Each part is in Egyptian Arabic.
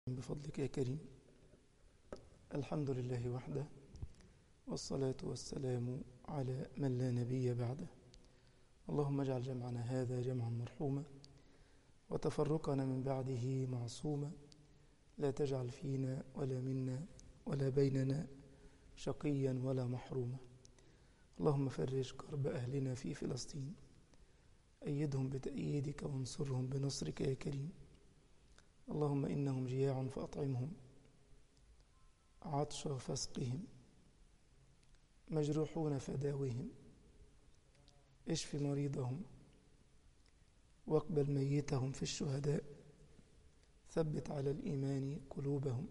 بفضلك يا كريم الحمد لله وحده والصلاة والسلام على من لا نبي بعده اللهم اجعل جمعنا هذا جمعا مرحوما وتفرقنا من بعده معصوما لا تجعل فينا ولا منا ولا بيننا شقيا ولا محروما اللهم فرج كرب أهلنا في فلسطين أيدهم بتأييدك وانصرهم بنصرك يا كريم اللهم إنهم جياع فأطعمهم عطش فاسقهم مجروحون فداوهم اشف مريضهم واقبل ميتهم في الشهداء ثبت على الإيمان قلوبهم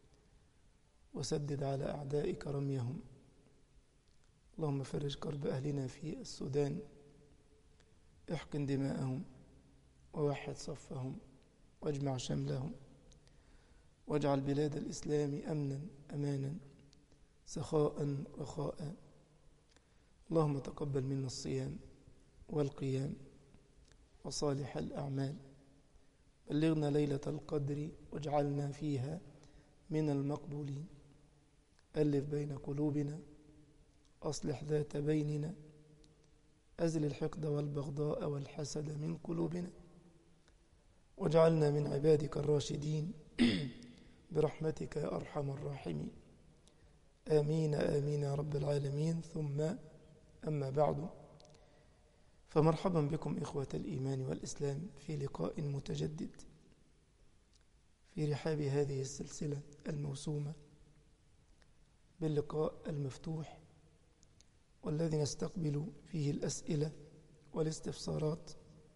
وسدد على أعدائك رميهم اللهم فرج كرب أهلنا في السودان احقن دماءهم ووحد صفهم واجمع شملهم واجعل بلاد الإسلام أمنا أمانا سخاء رخاء اللهم تقبل منا الصيام والقيام وصالح الأعمال بلغنا ليلة القدر واجعلنا فيها من المقبولين ألف بين قلوبنا أصلح ذات بيننا أزل الحقد والبغضاء والحسد من قلوبنا واجعلنا من عبادك الراشدين برحمتك يا أرحم الراحمين آمين آمين يا رب العالمين ثم أما بعد فمرحبا بكم إخوة الإيمان والإسلام في لقاء متجدد في رحاب هذه السلسلة الموسومة باللقاء المفتوح والذي نستقبل فيه الأسئلة والاستفسارات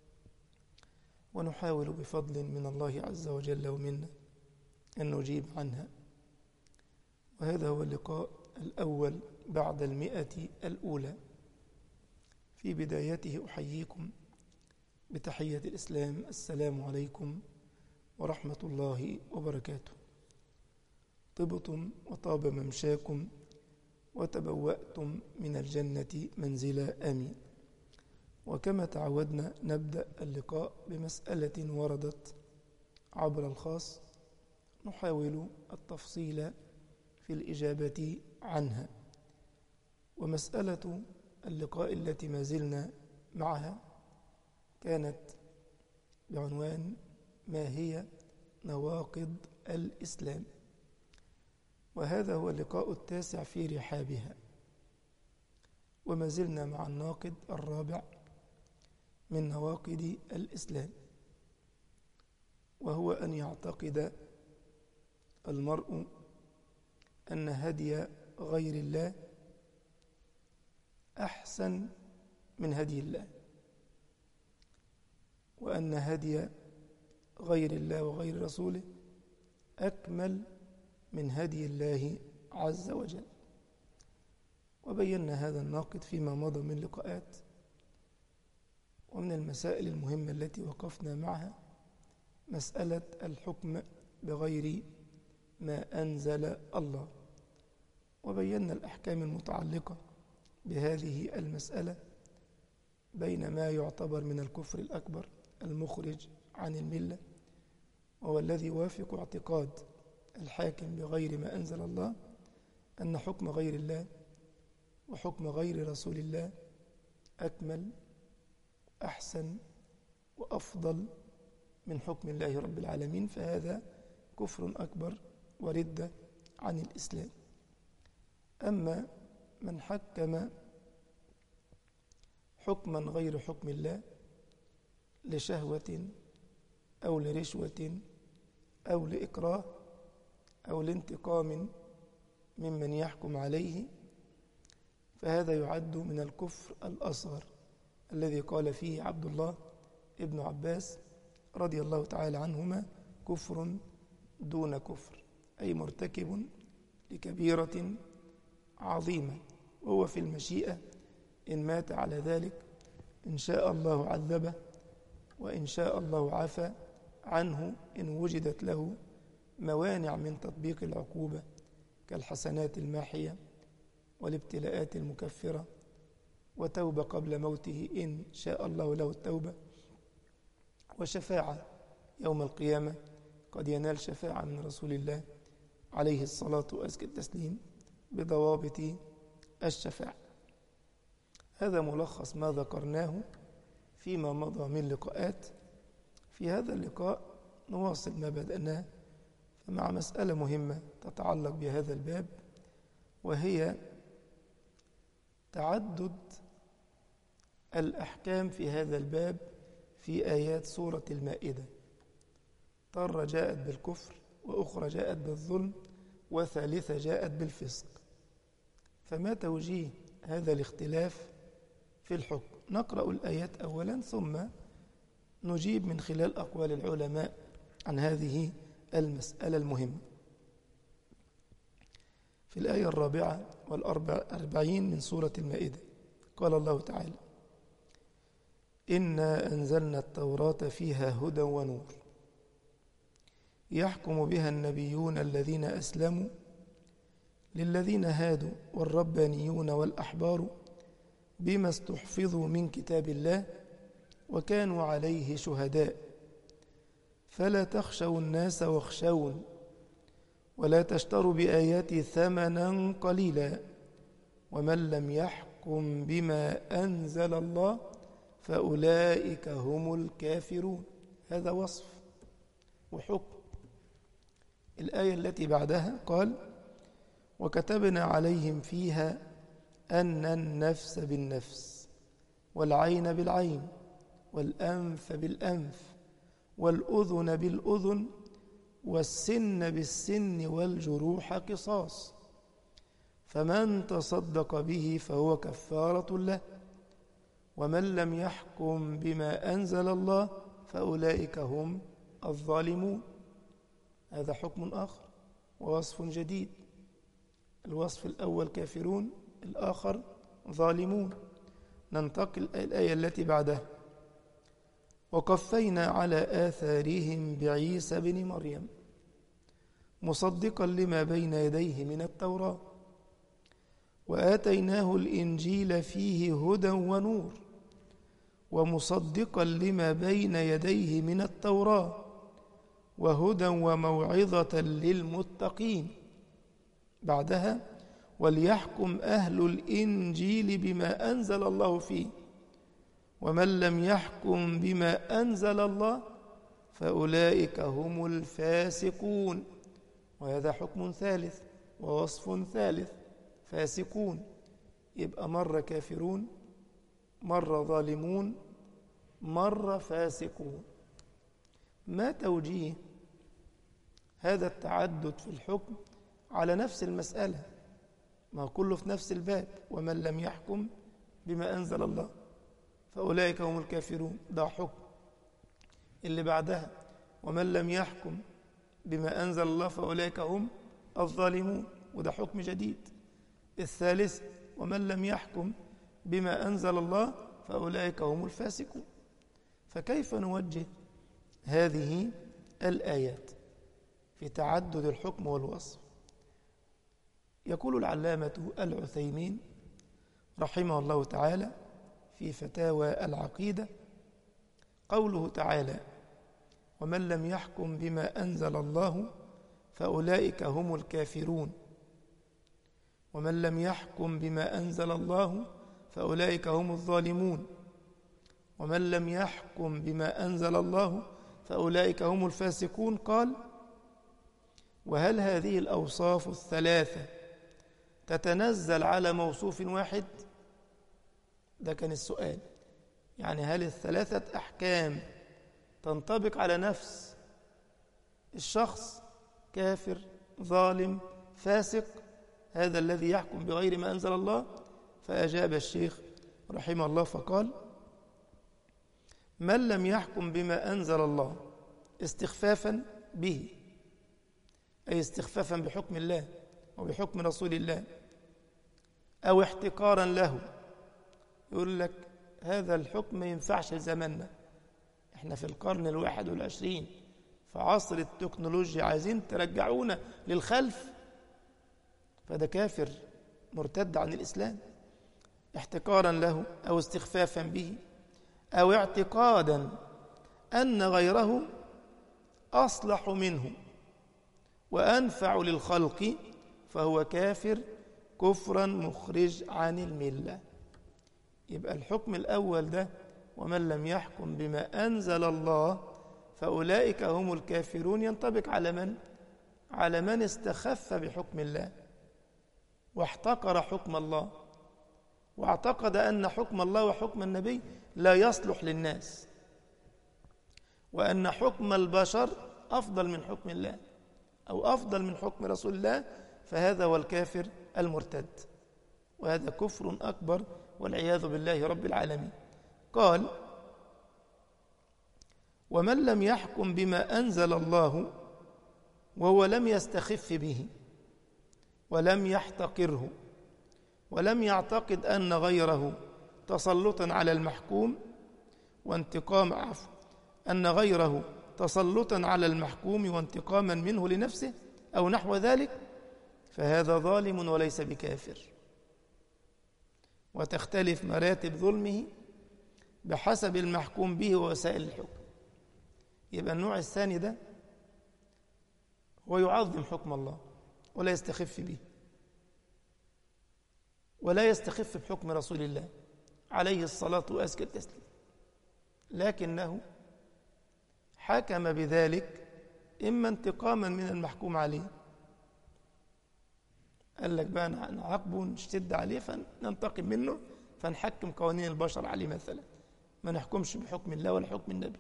ونحاول بفضل من الله عز وجل ومنا أن نجيب عنها وهذا هو اللقاء الأول بعد المئة الأولى في بدايته أحييكم بتحية الإسلام السلام عليكم ورحمة الله وبركاته طبتم وطاب ممشاكم وتبوأتم من الجنة منزلا آمين وكما تعودنا نبدأ اللقاء بمسألة وردت عبر الخاص نحاول التفصيل في الإجابة عنها ومسألة اللقاء التي ما زلنا معها كانت بعنوان ما هي نواقض الإسلام وهذا هو اللقاء التاسع في رحابها وما زلنا مع الناقد الرابع من نواقض الإسلام وهو أن يعتقد المرء أن هدي غير الله أحسن من هدي الله وأن هدي غير الله وغير رسوله أكمل من هدي الله عز وجل وبينا هذا الناقد فيما مضى من لقاءات ومن المسائل المهمة التي وقفنا معها مسألة الحكم بغير ما أنزل الله وبينا الأحكام المتعلقة بهذه المسألة بين ما يعتبر من الكفر الأكبر المخرج عن الملة وهو الذي يوافق اعتقاد الحاكم بغير ما أنزل الله أن حكم غير الله وحكم غير رسول الله أكمل أحسن وأفضل من حكم الله رب العالمين فهذا كفر أكبر وردة عن الإسلام أما من حكم حكما غير حكم الله لشهوة أو لرشوة أو لإكراه أو لانتقام ممن يحكم عليه فهذا يعد من الكفر الأصغر الذي قال فيه عبد الله ابن عباس رضي الله تعالى عنهما كفر دون كفر أي مرتكب لكبيرة عظيمة وهو في المشيئة إن مات على ذلك إن شاء الله عذبه وإن شاء الله عفى عنه إن وجدت له موانع من تطبيق العقوبة كالحسنات الماحية والابتلاءات المكفرة وتوبة قبل موته إن شاء الله له التوبة وشفاعة يوم القيامة قد ينال شفاعة من رسول الله عليه الصلاة وأزكى التسليم بضوابط الشفاعة هذا ملخص ما ذكرناه فيما مضى من لقاءات في هذا اللقاء نواصل ما بدأناه فمع مسألة مهمة تتعلق بهذا الباب وهي تعدد الأحكام في هذا الباب في آيات سورة المائدة طرة جاءت بالكفر وأخرى جاءت بالظلم وثالثة جاءت بالفسق فما توجيه هذا الاختلاف في الحكم نقرأ الآيات أولا ثم نجيب من خلال أقوال العلماء عن هذه المسألة المهمة في الآية الرابعة والأربعين من سورة المائدة قال الله تعالى إنا أنزلنا التوراة فيها هدى ونور يحكم بها النبيون الذين أسلموا للذين هادوا والربانيون والأحبار بما استحفظوا من كتاب الله وكانوا عليه شهداء فلا تخشوا الناس واخشون ولا تشتروا بآياتي ثمنا قليلا ومن لم يحكم بما أنزل الله فأولئك هم الكافرون هذا وصف وحكم الآية التي بعدها قال وكتبنا عليهم فيها أن النفس بالنفس والعين بالعين والأنف بالأنف والأذن بالأذن والسن بالسن والجروح قصاص فمن تصدق به فهو كفارة له ومن لم يحكم بما أنزل الله فأولئك هم الظالمون هذا حكم آخر ووصف جديد الوصف الأول كافرون الآخر ظالمون ننتقل الآية التي بعدها وقفينا على آثارهم بعيسى بن مريم مصدقا لما بين يديه من التوراة وآتيناه الإنجيل فيه هدى ونور ومصدقا لما بين يديه من التوراة وهدى وموعظة للمتقين بعدها وليحكم أهل الإنجيل بما أنزل الله فيه ومن لم يحكم بما أنزل الله فأولئك هم الفاسقون وهذا حكم ثالث ووصف ثالث فاسقون يبقى مرة كافرون مرة ظالمون مرة فاسقون ما توجيه هذا التعدد في الحكم على نفس المسألة ما كله في نفس الباب ومن لم يحكم بما أنزل الله فأولئك هم الكافرون ده حكم اللي بعدها ومن لم يحكم بما أنزل الله فأولئك هم الظالمون وده حكم جديد الثالث ومن لم يحكم بما أنزل الله فأولئك هم الفاسقون فكيف نوجه هذه الآيات في تعدد الحكم والوصف يقول العلامة العثيمين رحمه الله تعالى في فتاوى العقيدة قوله تعالى ومن لم يحكم بما أنزل الله فأولئك هم الكافرون ومن لم يحكم بما أنزل الله فأولئك هم الظالمون ومن لم يحكم بما أنزل الله فأولئك هم الفاسقون قال وهل هذه الأوصاف الثلاثة تتنزل على موصوف واحد ده كان السؤال يعني هل الثلاثة أحكام تنطبق على نفس الشخص كافر ظالم فاسق هذا الذي يحكم بغير ما أنزل الله فأجاب الشيخ رحمه الله فقال من لم يحكم بما أنزل الله استخفافا به أي استخفافا بحكم الله وبحكم رسول الله أو احتقارا له يقول لك هذا الحكم ما ينفعش لزماننا احنا في القرن الواحد والعشرين في عصر التكنولوجيا عايزين ترجعونا للخلف فده كافر مرتد عن الإسلام احتقارا له أو استخفافا به أو اعتقادا أن غيره أصلح منه وأنفع للخلق فهو كافر كفرا مخرج عن الملة يبقى الحكم الأول ده ومن لم يحكم بما أنزل الله فأولئك هم الكافرون ينطبق على من؟ على من استخف بحكم الله واحتقر حكم الله واعتقد أن حكم الله وحكم النبي لا يصلح للناس وأن حكم البشر أفضل من حكم الله أو أفضل من حكم رسول الله فهذا هو الكافر المرتد وهذا كفر أكبر والعياذ بالله رب العالمين قال ومن لم يحكم بما أنزل الله وهو لم يستخف به ولم يحتقره ولم يعتقد أن غيره تسلطا على المحكوم وانتقام عفو أن غيره تسلطا على المحكوم وانتقاما منه لنفسه أو نحو ذلك فهذا ظالم وليس بكافر وتختلف مراتب ظلمه بحسب المحكوم به ووسائل الحكم يبقى النوع الثاني ده هو يعظم حكم الله ولا يستخف به ولا يستخف بحكم رسول الله عليه الصلاة وأزكى التسليم لكنه حكم بذلك إما انتقاما من المحكوم عليه قال لك بقى نعاقبه نشتد عليه فننتقم منه فنحكم قوانين البشر عليه مثلا ما نحكمش بحكم الله ولا حكم النبي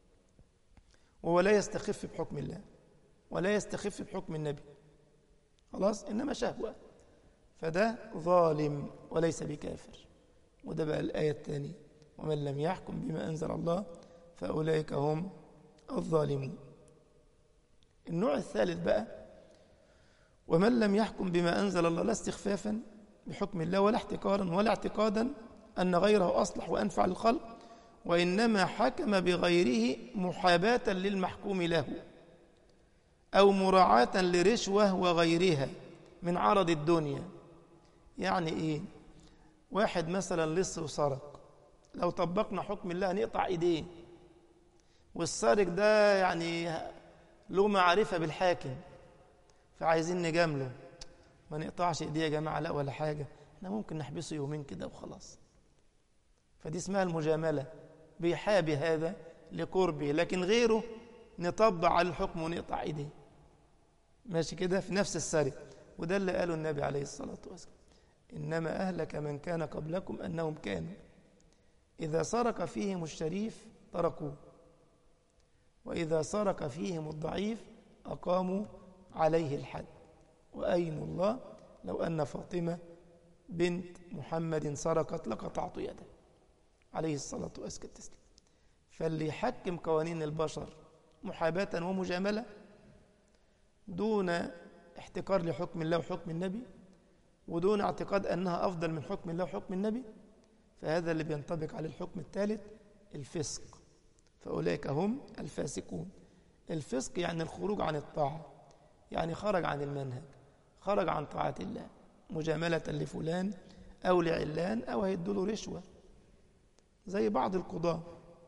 وهو لا يستخف بحكم الله ولا يستخف بحكم النبي خلاص إنما شهوة فده ظالم وليس بكافر وده بقى الآية الثانية ومن لم يحكم بما أنزل الله فأولئك هم الظالمون النوع الثالث بقى ومن لم يحكم بما أنزل الله لا استخفافا بحكم الله ولا احتكارا ولا اعتقادا أن غيره أصلح وأنفع للخلق وإنما حكم بغيره محاباة للمحكوم له أو مراعاة لرشوة وغيرها من عرض الدنيا يعني إيه واحد مثلا لص وسرق لو طبقنا حكم الله نقطع إيديه والسارق ده يعني له معرفة بالحاكم فعايزين نجامله ما نقطعش ايديه يا جماعة لا ولا حاجة احنا ممكن نحبسه يومين كده وخلاص فدي اسمها المجاملة بيحابي هذا لقربه لكن غيره نطبع على الحكم ونقطع ايديه ماشي كده في نفس السرق وده اللي قاله النبي عليه الصلاة والسلام إنما أهلك من كان قبلكم أنهم كانوا إذا سرق فيهم الشريف تركوه وإذا سرق فيهم الضعيف أقاموا عليه الحد وأيم الله لو أن فاطمة بنت محمد سرقت لقطعت يده عليه الصلاة والسلام فاللي يحكم قوانين البشر محاباة ومجاملة دون احتكار لحكم الله وحكم النبي ودون اعتقاد أنها أفضل من حكم الله وحكم النبي فهذا اللي بينطبق على الحكم الثالث الفسق فأولئك هم الفاسقون الفسق يعني الخروج عن الطاعة يعني خرج عن المنهج خرج عن طاعة الله مجاملة لفلان أو لعلان أو هيدوا رشوة زي بعض القضاة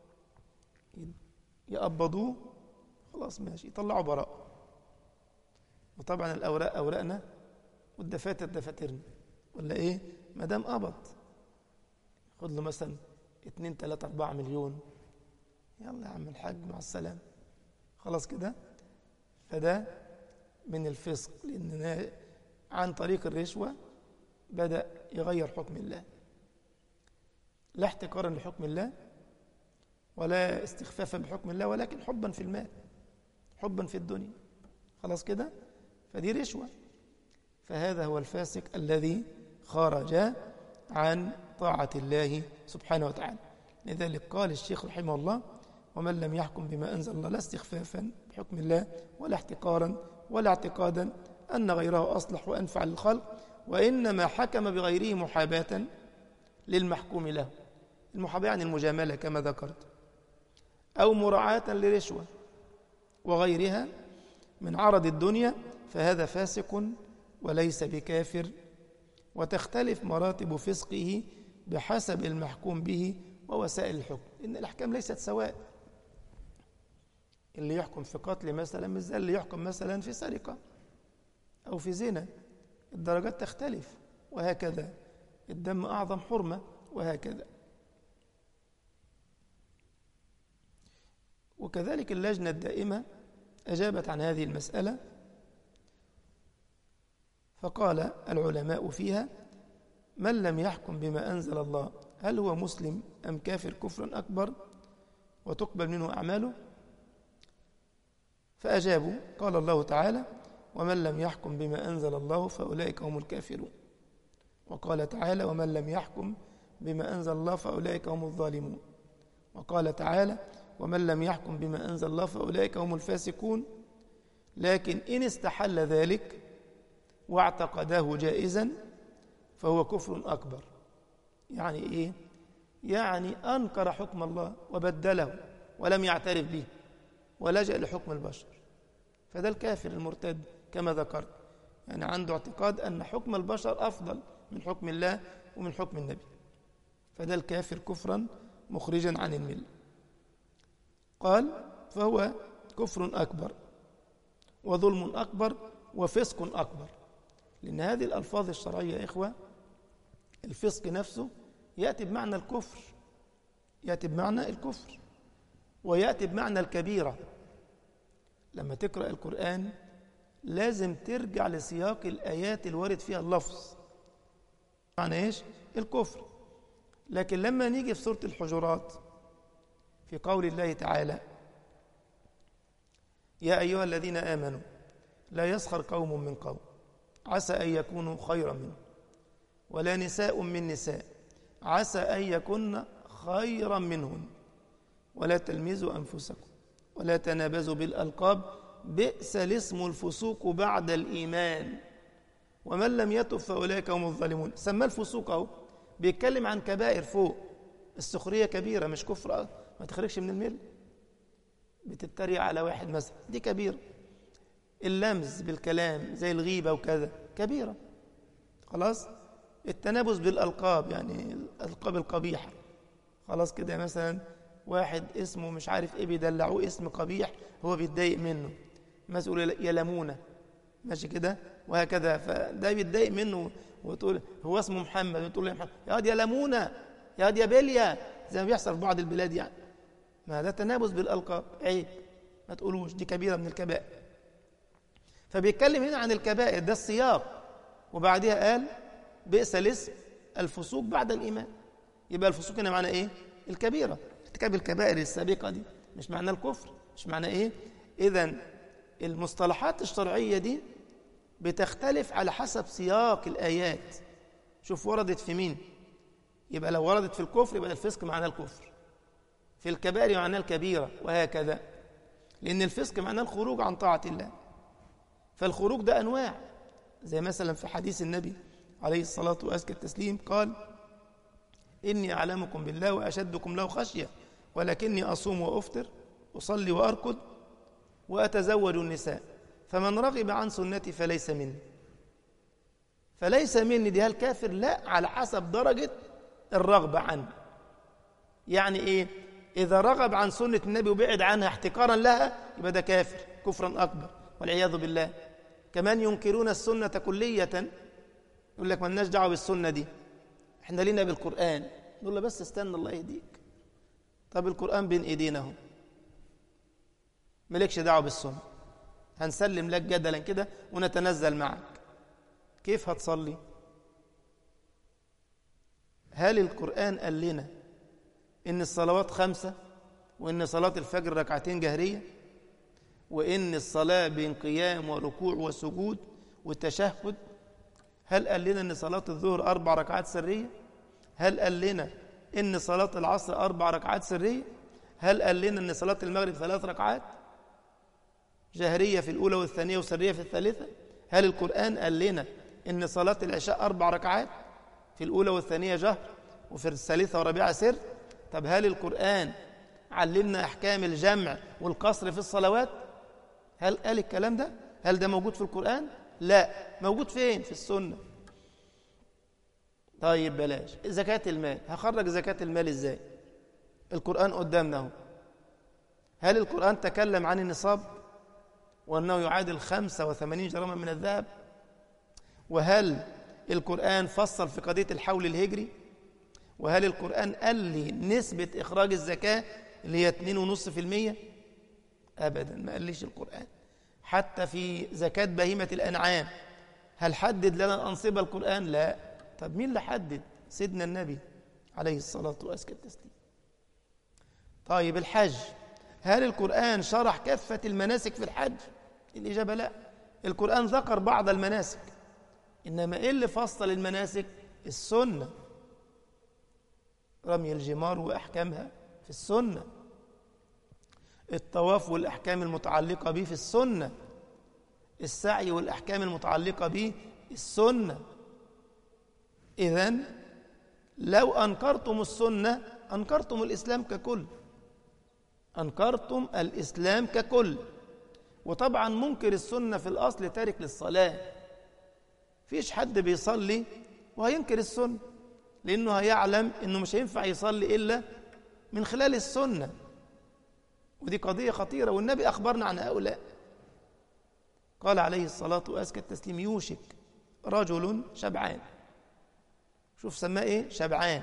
يقبضوه خلاص ماشي يطلعوا براء وطبعا الأوراق أوراقنا والدفاتر دفاترنا ولا إيه ما دام قبض خد له مثلا 2 3 4 مليون يلا يا عم الحاج مع السلامة خلاص كده فده من الفسق لأن عن طريق الرشوة بدأ يغير حكم الله لا احتكارا لحكم الله ولا استخفافا بحكم الله ولكن حبا في المال حبا في الدنيا خلاص كده فدي رشوة فهذا هو الفاسق الذي خرج عن طاعة الله سبحانه وتعالى لذلك قال الشيخ رحمه الله ومن لم يحكم بما أنزل الله لا استخفافا بحكم الله ولا احتقارا ولا اعتقادا أن غيره أصلح وأنفع للخلق وإنما حكم بغيره محاباة للمحكوم له المحاباة يعني المجاملة كما ذكرت أو مراعاة لرشوة وغيرها من عرض الدنيا فهذا فاسق وليس بكافر وتختلف مراتب فسقه بحسب المحكوم به ووسائل الحكم إن الأحكام ليست سواء اللي يحكم في قتل مثلا مش زي اللي يحكم مثلا في سرقة أو في زنا الدرجات تختلف وهكذا الدم أعظم حرمة وهكذا وكذلك اللجنة الدائمة أجابت عن هذه المسألة فقال العلماء فيها من لم يحكم بما أنزل الله هل هو مسلم أم كافر كفرا أكبر وتقبل منه أعماله فأجابوا قال الله تعالى ومن لم يحكم بما أنزل الله فأولئك هم الكافرون وقال تعالى ومن لم يحكم بما أنزل الله فأولئك هم الظالمون وقال تعالى ومن لم يحكم بما أنزل الله فأولئك هم الفاسقون لكن إن استحل ذلك واعتقده جائزا فهو كفر أكبر يعني إيه؟ يعني أنكر حكم الله وبدله ولم يعترف به ولجأ لحكم البشر فده الكافر المرتد كما ذكرت يعني عنده اعتقاد أن حكم البشر أفضل من حكم الله ومن حكم النبي فده الكافر كفرا مخرجا عن المله قال فهو كفر أكبر وظلم أكبر وفسق أكبر لأن هذه الألفاظ الشرعية يا إخوة الفسق نفسه يأتي بمعنى الكفر يأتي بمعنى الكفر ويأتي بمعنى الكبيرة لما تقرأ القرآن لازم ترجع لسياق الآيات الوارد فيها اللفظ معنى إيش؟ الكفر لكن لما نيجي في سورة الحجرات في قول الله تعالى يا أيها الذين آمنوا لا يسخر قوم من قوم عسى أن يكونوا خيرا منهم ولا نساء من نساء عسى أن يكن خيرا منهن ولا تلمزوا أنفسكم ولا تنابزوا بالألقاب بئس الاسم الفسوق بعد الإيمان ومن لم يتب فأولئك هم الظالمون سمى الفسوق أهو بيتكلم عن كبائر فوق السخرية كبيرة مش كفر ما تخرجش من المل بتتريق على واحد مثلا دي كبيرة اللمز بالكلام زي الغيبة وكذا كبيرة خلاص التنابز بالألقاب يعني الألقاب القبيحة خلاص كده مثلا واحد اسمه مش عارف ايه بيدلعوه اسم قبيح هو بيتضايق منه مسؤول يلمونه ماشي كده وهكذا فده بيتضايق منه وتقول هو اسمه محمد وتقول له يا محمد يا واد يا لمونه يا واد يا بليا زي ما بيحصل في بعض البلاد يعني ما ده تنابز بالألقاب عيب ما تقولوش دي كبيرة من الكبائر فبيتكلم هنا عن الكبائر ده السياق وبعدها قال بئس الاسم الفسوق بعد الإيمان يبقى الفسوق هنا معنى إيه؟ الكبيرة ارتكاب الكبائر السابقة دي مش معنى الكفر مش معنى إيه؟ إذا المصطلحات الشرعية دي بتختلف على حسب سياق الآيات شوف وردت في مين يبقى لو وردت في الكفر يبقى الفسق معناه الكفر في الكبائر معناه الكبيرة وهكذا لأن الفسق معناه الخروج عن طاعة الله فالخروج ده أنواع زي مثلا في حديث النبي عليه الصلاة وأزكى التسليم قال إني أعلمكم بالله وأشدكم له خشية ولكني أصوم وأفطر أصلي وأركض وأتزوج النساء فمن رغب عن سنتي فليس مني فليس مني دي الكافر لا على حسب درجة الرغبة عنه يعني إيه إذا رغب عن سنة النبي وبعد عنها احتقارا لها يبقى ده كافر كفرا أكبر والعياذ بالله كمان ينكرون السنة كلية يقول لك مالناش دعوة بالسنة دي احنا لينا بالقرآن نقول له بس استنى الله يهديك طب القرآن بين ايدينا اهو مالكش دعوة بالسنة هنسلم لك جدلا كده ونتنزل معك كيف هتصلي هل القرآن قال لنا إن الصلوات خمسة وإن صلاة الفجر ركعتين جهرية وإن الصلاة بين قيام وركوع وسجود وتشهد هل قال لنا إن صلاة الظهر أربع ركعات سرية هل قال لنا إن صلاة العصر أربع ركعات سرية هل قال لنا إن صلاة المغرب ثلاث ركعات جهرية في الأولى والثانية وسرية في الثالثة هل القرآن قال لنا إن صلاة العشاء أربع ركعات في الأولى والثانية جهر وفي الثالثة ورابعة سر طب هل القرآن علمنا أحكام الجمع والقصر في الصلوات هل قال الكلام ده هل ده موجود في القرآن لا موجود فين في السنة طيب بلاش زكاة المال هخرج زكاة المال ازاي القرآن قدامنا اهو هل القرآن تكلم عن النصاب وأنه يعادل 85 جراما من الذهب وهل القرآن فصل في قضية الحول الهجري وهل القرآن قال لي نسبة إخراج الزكاة اللي هي 2.5% أبدا ما قاليش القرآن حتى في زكاة بهيمة الأنعام هل حدد لنا الأنصبة القرآن لا طب مين اللي حدد سيدنا النبي عليه الصلاة وأزكى التسليم طيب الحج هل القرآن شرح كافة المناسك في الحج الإجابة لا القرآن ذكر بعض المناسك إنما إيه اللي فصل المناسك السنة رمي الجمار وأحكامها في السنة الطواف والأحكام المتعلقة به في السنة السعي والأحكام المتعلقة به السنة إذن لو أنكرتم السنة أنكرتم الإسلام ككل أنكرتم الإسلام ككل وطبعا منكر السنة في الأصل تارك للصلاة فيش حد بيصلي وهينكر السنة لأنه هيعلم أنه مش هينفع يصلي إلا من خلال السنة ودي قضية خطيرة والنبي أخبرنا عن هؤلاء قال عليه الصلاة وأزكى التسليم يوشك رجل شبعان شوف سماه إيه شبعان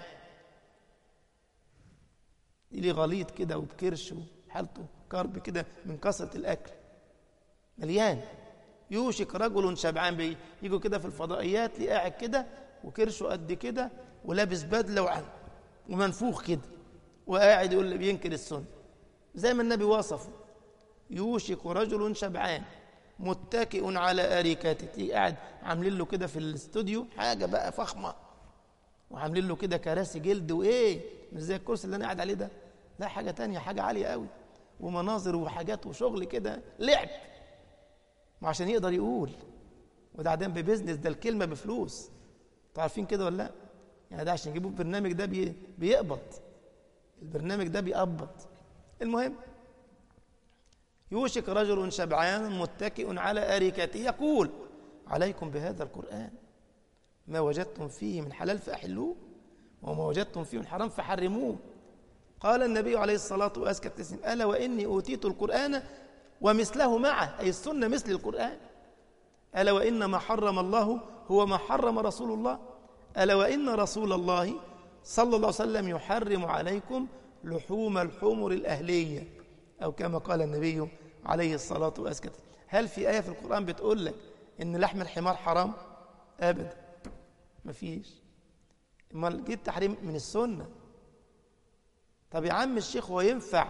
ليه غليط كده وبكرش وحالته كرب كده من كثرة الأكل مليان يوشك رجل شبعان بي يجوا كده في الفضائيات ليه قاعد كده وكرشه قد كده ولابس بدلة وعن ومنفوخ كده وقاعد يقول بينكر السنة زي ما النبي وصفه يوشك رجل شبعان متكئ على أريكته قاعد عاملين له كده في الاستوديو حاجة بقى فخمة وعاملين له كده كراسي جلد وإيه مش زي الكرسي اللي أنا قاعد عليه ده لا حاجة تانية حاجة عالية قوي ومناظر وحاجات وشغل كده لعب وعشان يقدر يقول وده عدم ببزنس ده الكلمة بفلوس انتوا عارفين كده ولا لا يعني ده عشان يجيبوا البرنامج ده بي... بيقبض البرنامج ده بيقبض المهم يوشك رجل شبعان متكئ على أريكته يقول عليكم بهذا القرآن ما وجدتم فيه من حلال فأحلوه وما وجدتم فيه من حرام فحرموه قال النبي عليه الصلاة وأزكى التسليم ألا وإني أوتيت القرآن ومثله معه أي السنة مثل القرآن ألا وإن ما حرم الله هو ما حرم رسول الله ألا وإن رسول الله صلى الله عليه وسلم يحرم عليكم لحوم الحمر الأهلية أو كما قال النبي عليه الصلاة والسلام هل في آية في القرآن بتقول لك إن لحم الحمار حرام؟ أبدا مفيش امال جه التحريم من السنة طب يا عم الشيخ هو ينفع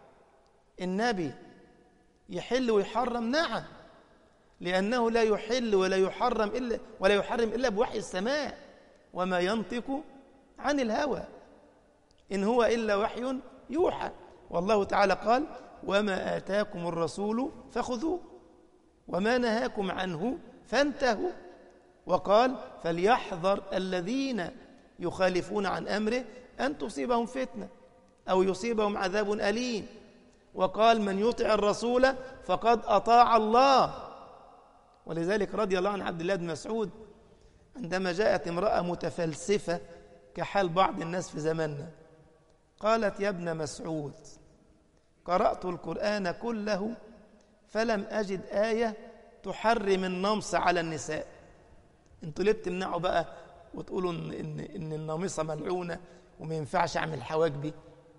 النبي يحل ويحرم نعم لأنه لا يحل ولا يحرم إلا ولا يحرم إلا بوحي السماء وما ينطق عن الهوى إن هو إلا وحي يوحى والله تعالى قال وما آتاكم الرسول فخذوه وما نهاكم عنه فانتهوا وقال فليحذر الذين يخالفون عن أمره أن تصيبهم فتنة أو يصيبهم عذاب أليم وقال من يطع الرسول فقد أطاع الله ولذلك رضي الله عن عبد الله بن مسعود عندما جاءت امرأة متفلسفة كحال بعض الناس في زماننا قالت يا ابن مسعود قرأت القرآن كله فلم أجد آية تحرم النمص على النساء انتوا ليه بتمنعوا بقى وتقولوا إن, إن, إن النامصة ملعونة وما ينفعش أعمل حواجبي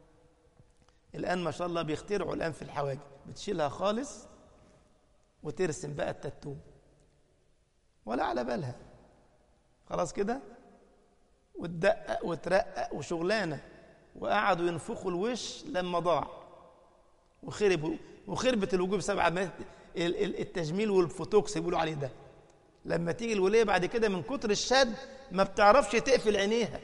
الآن ما شاء الله بيخترعوا الآن في الحواجب بتشيلها خالص وترسم بقى التاتو ولا على بالها خلاص كده وتدقق وترقق وشغلانه وقعدوا ينفخوا الوش لما ضاع وخرب وخربت الوجوه بسبب عمليات التجميل والفوتوكس يقولوا عليه ده لما تيجي الوليه بعد كده من كتر الشد ما بتعرفش تقفل عينيها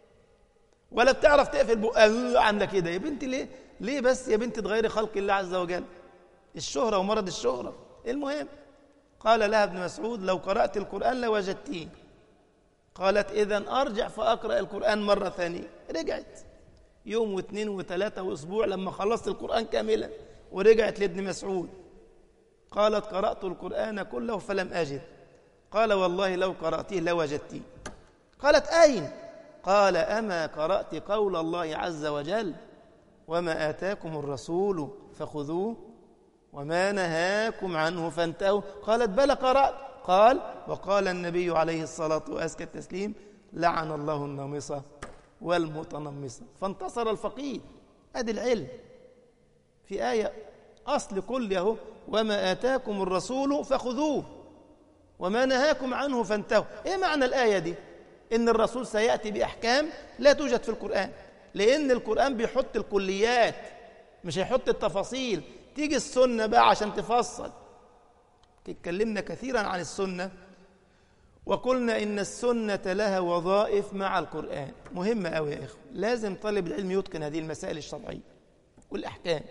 ولا بتعرف تقفل بقها عامله كده يا بنتي ليه ليه بس يا بنتي تغيري خلق الله عز وجل الشهرة ومرض الشهرة المهم قال لها ابن مسعود لو قرأت القرآن لوجدتيه قالت إذا أرجع فأقرأ القرآن مرة ثانية رجعت يوم واثنين وثلاثة وأسبوع لما خلصت القرآن كاملا ورجعت لابن مسعود قالت قرأت القرآن كله فلم أجد قال والله لو قرأتيه لوجدتيه قالت أين قال أما قرأت قول الله عز وجل وما آتاكم الرسول فخذوه وما نهاكم عنه فانتهوا قالت بلى قرأت قال وقال النبي عليه الصلاة وأزكى التسليم لعن الله النامصة والمتنمصة فانتصر الفقيه أدي العلم في آية أصل كل يهو وما آتاكم الرسول فخذوه وما نهاكم عنه فانتهوا إيه معنى الآية دي إن الرسول سيأتي بأحكام لا توجد في القرآن لأن القرآن بيحط الكليات مش هيحط التفاصيل تيجي السنة بقى عشان تفصل اتكلمنا كثيرا عن السنة وقلنا إن السنة لها وظائف مع القرآن مهمة أوي يا إخوة لازم طالب العلم يتقن هذه المسائل الشرعية والأحكام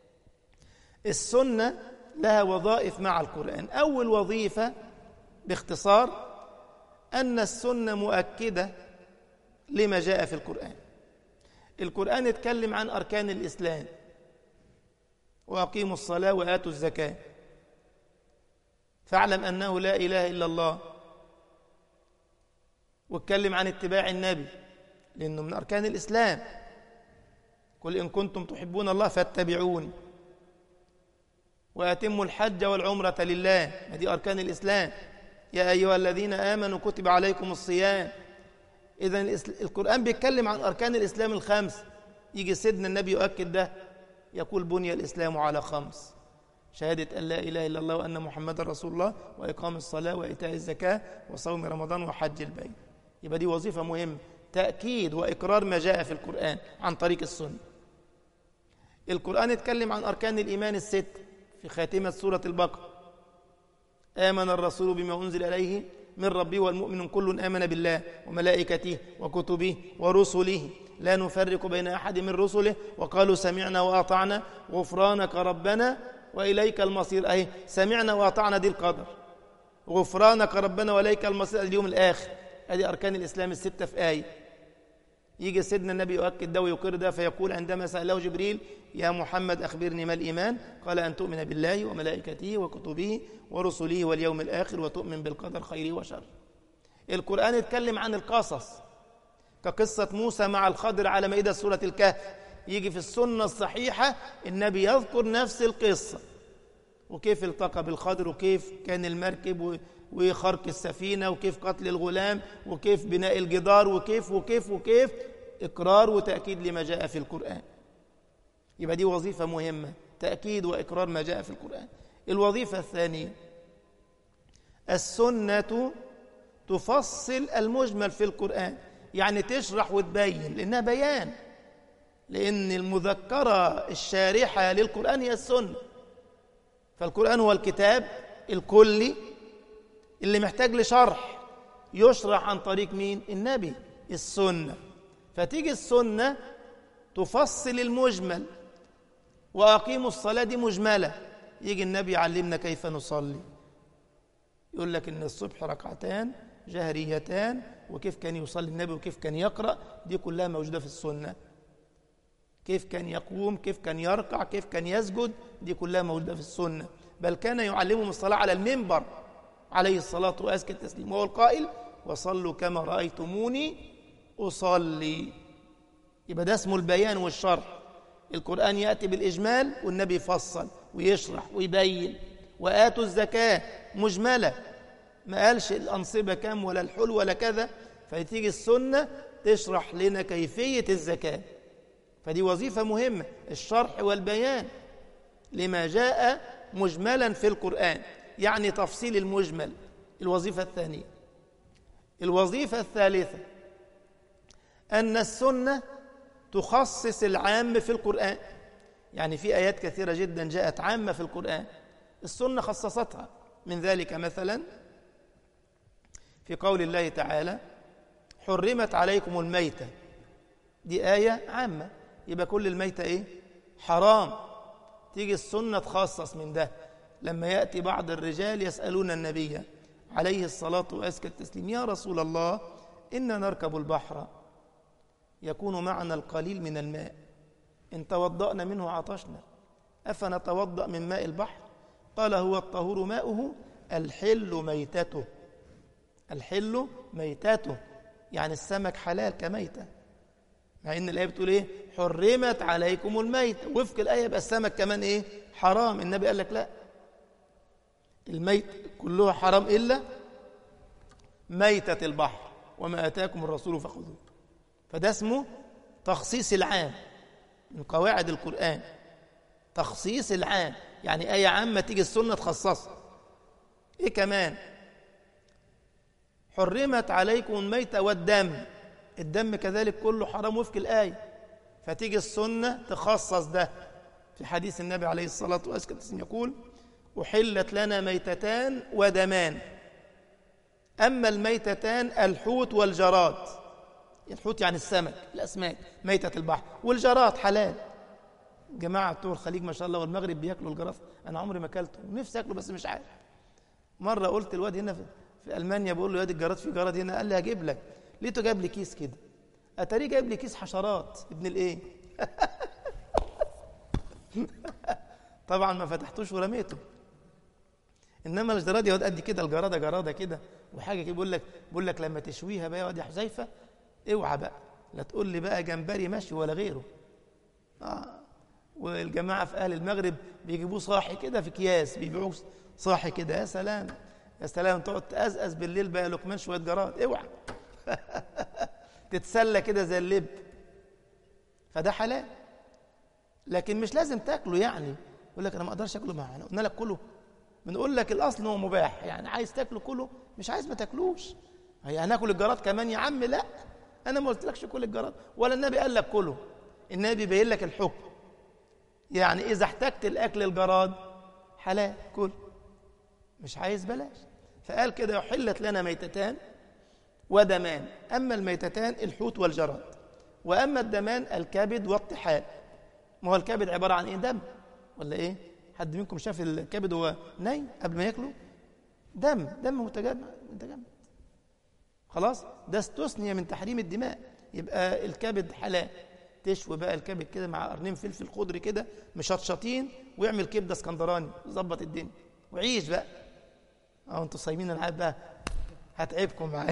السنة لها وظائف مع القرآن أول وظيفة باختصار أن السنة مؤكدة لما جاء في القرآن القرآن يتكلم عن أركان الإسلام وأقيموا الصلاة وآتوا الزكاة فاعلم أنه لا إله إلا الله واتكلم عن اتباع النبي لأنه من أركان الإسلام قل إن كنتم تحبون الله فاتبعوني وأتموا الحج والعمرة لله هذه أركان الإسلام يا أيها الذين آمنوا كتب عليكم الصيام إذا القرآن بيتكلم عن أركان الإسلام الخمس يجي سيدنا النبي يؤكد ده يقول بني الإسلام على خمس شهادة أن لا إله إلا الله وأن محمد رسول الله وإقام الصلاة وإيتاء الزكاة وصوم رمضان وحج البيت يبقى دي وظيفة مهمة تأكيد وإقرار ما جاء في القرآن عن طريق السنة القرآن يتكلم عن أركان الإيمان الست في خاتمة سورة البقرة آمن الرسول بما أنزل إليه من ربه والمؤمن كل آمن بالله وملائكته وكتبه ورسله لا نفرق بين أحد من رسله وقالوا سمعنا وأطعنا غفرانك ربنا وإليك المصير أي سمعنا وأطعنا دي القدر غفرانك ربنا وإليك المصير اليوم الآخر هذه أركان الإسلام الستة في آية يجي سيدنا النبي يؤكد ده ويقر ده فيقول عندما سأله جبريل يا محمد أخبرني ما الإيمان قال أن تؤمن بالله وملائكته وكتبه ورسله واليوم الآخر وتؤمن بالقدر خيره وشره القرآن يتكلم عن القصص كقصة موسى مع الخضر على مائدة سورة الكهف يجي في السنة الصحيحة النبي يذكر نفس القصة وكيف التقى بالخضر وكيف كان المركب وخرق السفينة وكيف قتل الغلام وكيف بناء الجدار وكيف وكيف وكيف إقرار وتأكيد لما جاء في القرآن يبقى دي وظيفة مهمة تأكيد وإقرار ما جاء في القرآن الوظيفة الثانية السنة تفصل المجمل في القرآن يعني تشرح وتبين لأنها بيان لأن المذكرة الشارحة للقرآن هي السنة فالقرآن هو الكتاب الكلي اللي محتاج لشرح يشرح عن طريق مين؟ النبي السنة فتيجي السنة تفصل المجمل وأقيموا الصلاة دي مجملة يجي النبي يعلمنا كيف نصلي يقول لك إن الصبح ركعتان جهريتان وكيف كان يصلي النبي وكيف كان يقرأ دي كلها موجودة في السنة كيف كان يقوم كيف كان يركع كيف كان يسجد دي كلها موجودة في السنة بل كان يعلمهم الصلاة على المنبر عليه الصلاة وأزكى التسليم وهو القائل وصلوا كما رأيتموني أصلي يبقى ده اسمه البيان والشرح القرآن يأتي بالإجمال والنبي يفصل ويشرح ويبين وآتوا الزكاة مجملة ما قالش الأنصبة كام ولا الحل ولا كذا فتيجي السنة تشرح لنا كيفية الزكاة فدي وظيفة مهمة الشرح والبيان لما جاء مجملا في القرآن يعني تفصيل المجمل الوظيفة الثانية الوظيفة الثالثة أن السنة تخصص العام في القرآن يعني في آيات كثيرة جدا جاءت عامة في القرآن السنة خصصتها من ذلك مثلا في قول الله تعالى حرمت عليكم الميتة دي آية عامة يبقى كل الميتة إيه؟ حرام تيجي السنة تخصص من ده لما يأتي بعض الرجال يسألون النبي عليه الصلاة وأزكى التسليم يا رسول الله إنا نركب البحر يكون معنا القليل من الماء إن توضأنا منه عطشنا أفنتوضأ من ماء البحر قال هو الطهور ماؤه الحل ميتته الحل ميتته يعني السمك حلال كميتة مع ان الايه بتقول ايه حرمت عليكم الميت وفق الايه يبقى السمك كمان ايه حرام النبي قال لك لا الميت كله حرام الا ميتة البحر وما اتاكم الرسول فخذوه فده اسمه تخصيص العام من قواعد القرآن تخصيص العام يعني آية عامة تيجي السنة تخصصها إيه كمان حرمت عليكم الميتة والدم الدم كذلك كله حرام وفق الآية فتيجي السنة تخصص ده في حديث النبي عليه الصلاة والسلام يقول أحلت لنا ميتتان ودمان أما الميتتان الحوت والجراد الحوت يعني السمك الأسماك ميتة البحر والجراد حلال جماعة بتوع الخليج ما شاء الله والمغرب بياكلوا الجراد أنا عمري ما أكلته ونفسي أكله بس مش عارف مرة قلت الواد هنا في, في ألمانيا بقول له يا دي الجراد في جراد هنا قال لي هجيب لك لقيته جاب لي كيس كده أتاريه جايب لي كيس حشرات ابن الإيه طبعا ما فتحتوش ورميته انما الجراد يقعد قد كده الجراده جراده كده وحاجه كده بيقول لك بيقول لك لما تشويها بقى يا واد يا حذيفه اوعى بقى لا تقول لي بقى جمبري مشي ولا غيره اه والجماعه في اهل المغرب بيجيبوه صاحي كده في اكياس بيبيعوه صاحي كده يا سلام يا سلام تقعد تقزقز بالليل بقى لقمان شويه جراد اوعى تتسلى كده زي اللب فده حلال لكن مش لازم تاكله يعني يقول لك انا ما اقدرش اكله معانا قلنا لك كله بنقول لك الاصل هو مباح يعني عايز تاكله كله مش عايز ما تاكلوش هي هناكل الجراد كمان يا عم لا انا ما قلتلكش كل الجراد ولا النبي قال لك كله النبي بين لك الحكم يعني اذا احتجت الاكل الجراد حلال كل مش عايز بلاش فقال كده يحلت لنا ميتتان ودمان اما الميتتان الحوت والجراد واما الدمان الكبد والطحال ما هو الكبد عباره عن ايه دم ولا ايه حد منكم شاف الكبد هو ني قبل ما ياكله دم دم متجمد متجمد خلاص ده استثني من تحريم الدماء يبقى الكبد حلال تشوي بقى الكبد كده مع قرنين فلفل خضري كده مشطشطين ويعمل كبده اسكندراني ظبط الدنيا وعيش بقى اه انتوا صايمين انا بقى هتعبكم معايا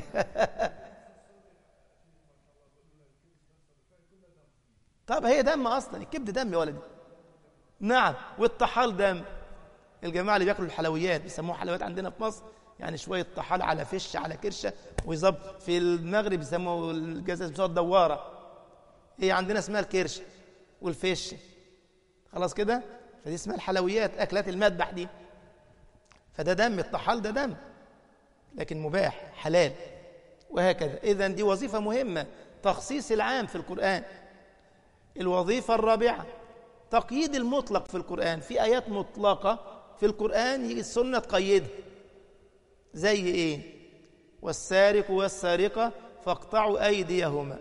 طب هي دم اصلا الكبد دم يا ولدي نعم والطحال دم الجماعه اللي بياكلوا الحلويات بيسموها حلويات عندنا في مصر يعني شويه طحال على فش على كرشه ويظبط في المغرب بيسموه الجزاز بيسموها الدواره هي عندنا اسمها الكرشه والفش خلاص كده فدي اسمها الحلويات اكلات المذبح دي فده دم الطحال ده دم لكن مباح حلال وهكذا اذا دي وظيفه مهمه تخصيص العام في القران الوظيفه الرابعه تقييد المطلق في القرآن في آيات مطلقة في القرآن يجي السنة تقيدها زي إيه والسارق والسارقة فاقطعوا أيديهما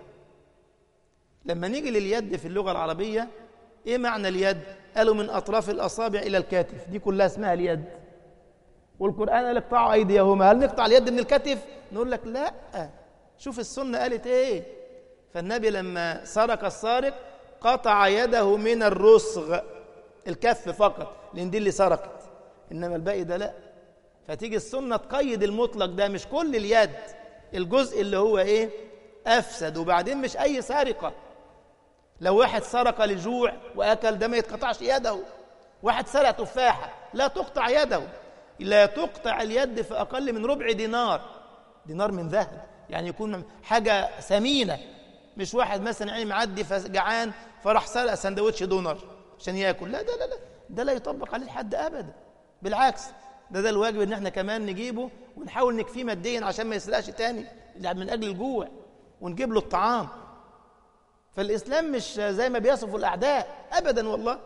لما نيجي لليد في اللغة العربية إيه معنى اليد قالوا من أطراف الأصابع إلى الكتف دي كلها اسمها اليد والقرآن قال اقطعوا أيديهما هل نقطع اليد من الكتف نقول لك لا شوف السنة قالت إيه فالنبي لما سرق السارق قطع يده من الرسغ الكف فقط لان دي اللي سرقت انما الباقي ده لا فتيجي السنه تقيد المطلق ده مش كل اليد الجزء اللي هو ايه افسد وبعدين مش اي سرقه لو واحد سرق لجوع واكل ده ما يتقطعش يده واحد سرق تفاحه لا تقطع يده لا تقطع اليد في اقل من ربع دينار دينار من ذهب يعني يكون حاجه ثمينه مش واحد مثلا يعني معدي فجعان فراح سرق سندوتش دونر عشان ياكل لا ده لا لا ده لا يطبق عليه الحد ابدا بالعكس ده ده الواجب ان احنا كمان نجيبه ونحاول نكفيه ماديا عشان ما يسرقش تاني من اجل الجوع ونجيب له الطعام فالاسلام مش زي ما بيصفوا الاعداء ابدا والله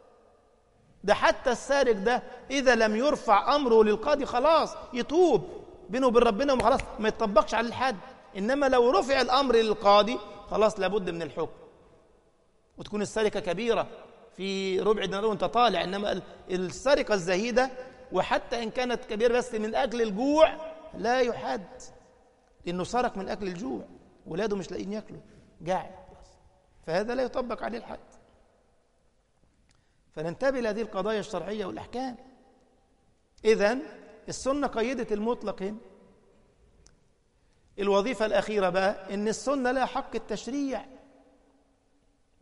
ده حتى السارق ده اذا لم يرفع امره للقاضي خلاص يتوب بينه وبين ربنا وخلاص ما يتطبقش على الحد انما لو رفع الامر للقاضي خلاص لابد من الحكم وتكون السرقه كبيره في ربع دينار وانت طالع انما السرقه الزهيده وحتى ان كانت كبيره بس من اجل الجوع لا يحد لانه سرق من اجل الجوع ولاده مش لاقيين ياكلوا قاعد فهذا لا يطبق عليه الحد فننتبه لهذه القضايا الشرعيه والاحكام اذا السنه قيدت المطلق هنا الوظيفة الأخيرة بقى إن السنة لها حق التشريع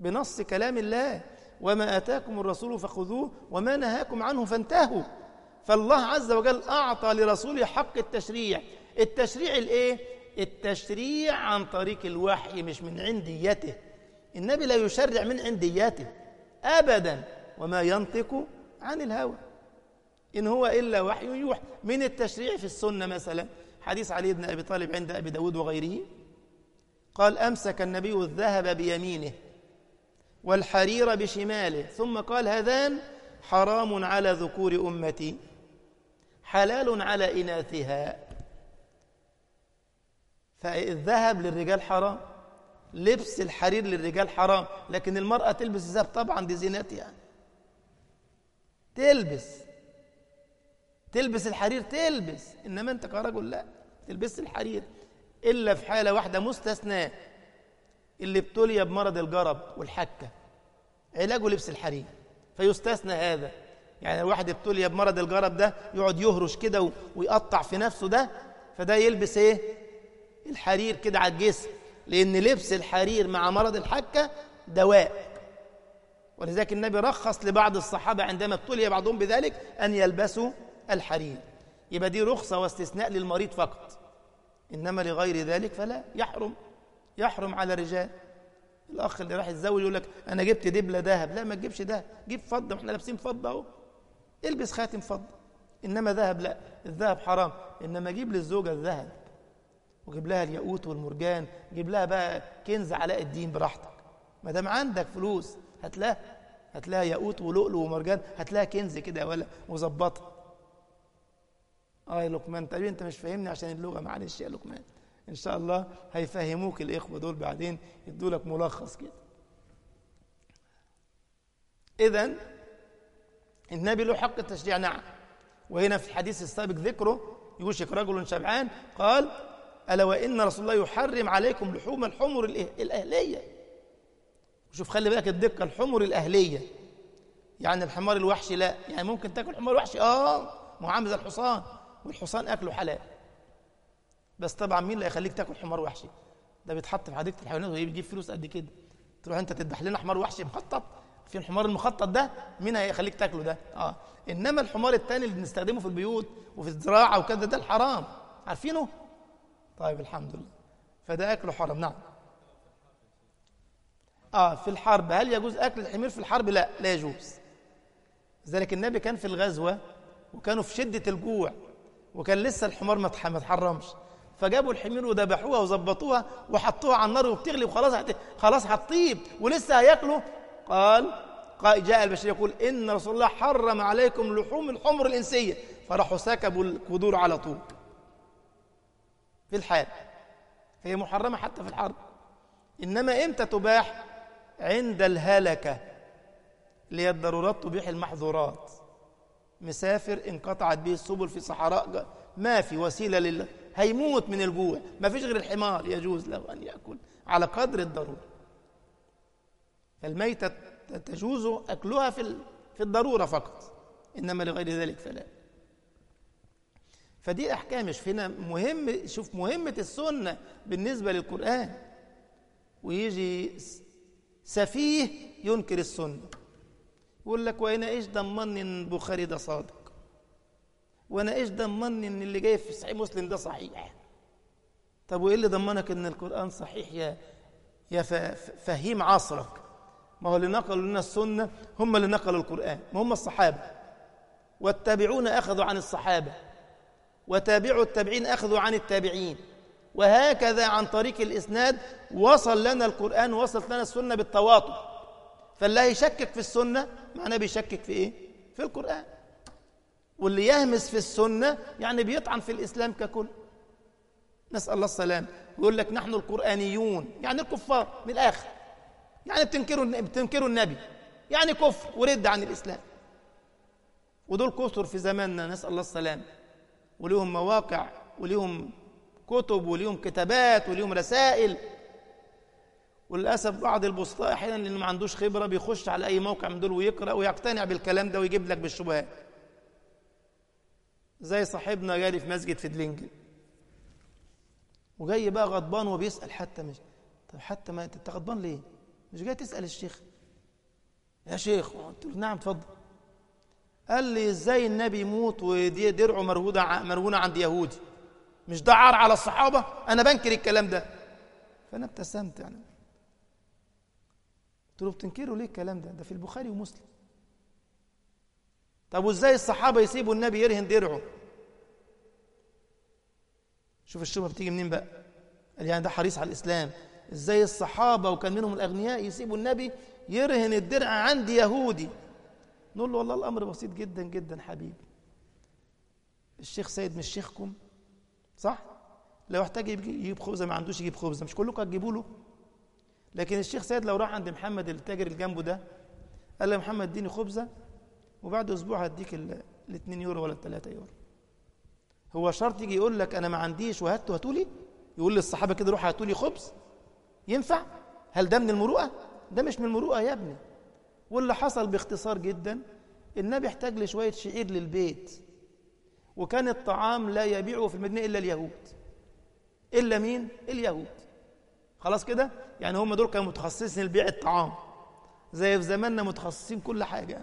بنص كلام الله وما آتاكم الرسول فخذوه وما نهاكم عنه فانتهوا فالله عز وجل أعطى لرسوله حق التشريع التشريع الإيه؟ التشريع عن طريق الوحي مش من عنديته النبي لا يشرع من عنديته أبدا وما ينطق عن الهوى إن هو إلا وحي يوحى من التشريع في السنة مثلا حديث علي بن أبي طالب عند أبي داود وغيره قال أمسك النبي الذهب بيمينه والحرير بشماله ثم قال هذان حرام على ذكور أمتي حلال على إناثها فالذهب للرجال حرام لبس الحرير للرجال حرام لكن المرأة تلبس الذهب طبعا دي زينتها تلبس تلبس الحرير تلبس إنما أنت كرجل لا تلبس الحرير إلا في حالة واحدة مستثناء اللي ابتلي بمرض الجرب والحكة علاجه لبس الحرير فيستثنى هذا يعني الواحد ابتلي بمرض الجرب ده يقعد يهرش كده ويقطع في نفسه ده فده يلبس ايه الحرير كده على الجسم لأن لبس الحرير مع مرض الحكة دواء ولذلك النبي رخص لبعض الصحابة عندما ابتلي بعضهم بذلك أن يلبسوا الحرير يبقى دي رخصة واستثناء للمريض فقط إنما لغير ذلك فلا يحرم يحرم على الرجال الأخ اللي راح يتزوج يقول لك أنا جبت دبلة ذهب لا ما تجيبش ده جيب فضة واحنا لابسين فضة أهو البس خاتم فضة إنما ذهب لا الذهب حرام إنما جيب للزوجة الذهب وجيب لها الياقوت والمرجان جيب لها بقى كنز علاء الدين براحتك ما دام عندك فلوس هات لها هات لها ياقوت ولؤلؤ ومرجان هات لها كنز كده ولا وظبطها اه يا لقمان تقريبا انت مش فاهمني عشان اللغه معلش يا لقمان ان شاء الله هيفهموك الاخوه دول بعدين يدوا لك ملخص كده اذا النبي له حق التشريع نعم وهنا في الحديث السابق ذكره يوشك رجل شبعان قال ألا وإن رسول الله يحرم عليكم لحوم الحمر الأهلية شوف خلي بالك الدقة الحمر الأهلية يعني الحمار الوحشي لا يعني ممكن تاكل حمار وحشي اه ما هو عامل زي الحصان والحصان أكله حلال بس طبعا مين اللي هيخليك تاكل حمار وحشي ده بيتحط في حديقة الحيوانات ويجيب فلوس قد كده تروح انت تذبح لنا حمار وحشي مخطط في الحمار المخطط ده مين هيخليك تاكله ده اه انما الحمار التاني اللي بنستخدمه في البيوت وفي الزراعه وكذا ده الحرام عارفينه طيب الحمد لله فده اكله حرام نعم اه في الحرب هل يجوز اكل الحمير في الحرب لا لا يجوز لذلك النبي كان في الغزوه وكانوا في شده الجوع وكان لسه الحمار ما اتحرمش فجابوا الحمير وذبحوها وظبطوها وحطوها على النار وبتغلي وخلاص هت... خلاص هتطيب ولسه هياكلوا قال جاء البشير يقول ان رسول الله حرم عليكم لحوم الحمر الانسيه فراحوا سكبوا القدور على طول في الحال فهي محرمه حتى في الحرب انما امتى تباح عند الهلكه اللي هي الضرورات تبيح المحظورات مسافر انقطعت به السبل في صحراء ما في وسيله لله هيموت من الجوع ما فيش غير الحمار يجوز له ان ياكل على قدر الضروره فالميتة تجوز أكلها في في الضرورة فقط إنما لغير ذلك فلا فدي أحكام مش هنا مهم شوف مهمة السنة بالنسبة للقرآن ويجي سفيه ينكر السنة يقول لك وأنا إيش ضمني إن البخاري ده صادق وأنا إيش ضمني إن اللي جاي في صحيح مسلم ده صحيح طب وإيه اللي ضمنك إن القرآن صحيح يا يا فهيم عصرك ما هو اللي نقلوا لنا السنة هم اللي نقلوا القرآن ما هم الصحابة والتابعون أخذوا عن الصحابة وتابعوا التابعين أخذوا عن التابعين وهكذا عن طريق الإسناد وصل لنا القرآن وصلت لنا السنة بالتواطؤ فاللي هيشكك في السنة معناه بيشكك في إيه؟ في القرآن واللي يهمس في السنة يعني بيطعن في الإسلام ككل نسأل الله السلام يقول لك نحن القرآنيون يعني الكفار من الآخر يعني بتنكروا بتنكروا النبي يعني كفر ورد عن الإسلام ودول كثر في زماننا نسأل الله السلام وليهم مواقع وليهم كتب وليهم كتابات وليهم رسائل وللأسف بعض البسطاء أحيانا لأنه ما عندوش خبرة بيخش على أي موقع من دول ويقرأ ويقتنع بالكلام ده ويجيب لك بالشبهات زي صاحبنا جالي في مسجد في دلينجن وجاي بقى غضبان وبيسأل حتى مش طب حتى ما انت غضبان ليه؟ مش جاي تسأل الشيخ يا شيخ قلت له نعم اتفضل قال لي ازاي النبي يموت ودي درعه مرهونه مرهونه عند يهودي مش ده عار على الصحابه انا بنكر الكلام ده فانا ابتسمت يعني قلت له بتنكروا ليه الكلام ده ده في البخاري ومسلم طب وازاي الصحابه يسيبوا النبي يرهن درعه شوف الشبهه بتيجي منين بقى قال يعني ده حريص على الاسلام ازاي الصحابه وكان منهم الاغنياء يسيبوا النبي يرهن الدرع عند يهودي نقول له والله الامر بسيط جدا جدا حبيبي الشيخ سيد مش شيخكم صح لو احتاج يجيب خبزه ما عندوش يجيب خبزه مش كلكم هتجيبوا له لكن الشيخ سيد لو راح عند محمد التاجر اللي جنبه ده قال له يا محمد اديني خبزه وبعد اسبوع هديك ال 2 يورو ولا 3 يورو هو شرط يجي يقول لك انا ما عنديش وهاتوا هاتوا لي يقول للصحابه كده روحوا هاتوا لي خبز ينفع هل ده من المروءه ده مش من المروءه يا ابني واللي حصل باختصار جدا النبي احتاج لشويه شعير للبيت وكان الطعام لا يبيعه في المدينه الا اليهود الا مين اليهود خلاص كده يعني هم دول كانوا متخصصين لبيع الطعام زي في زماننا متخصصين كل حاجه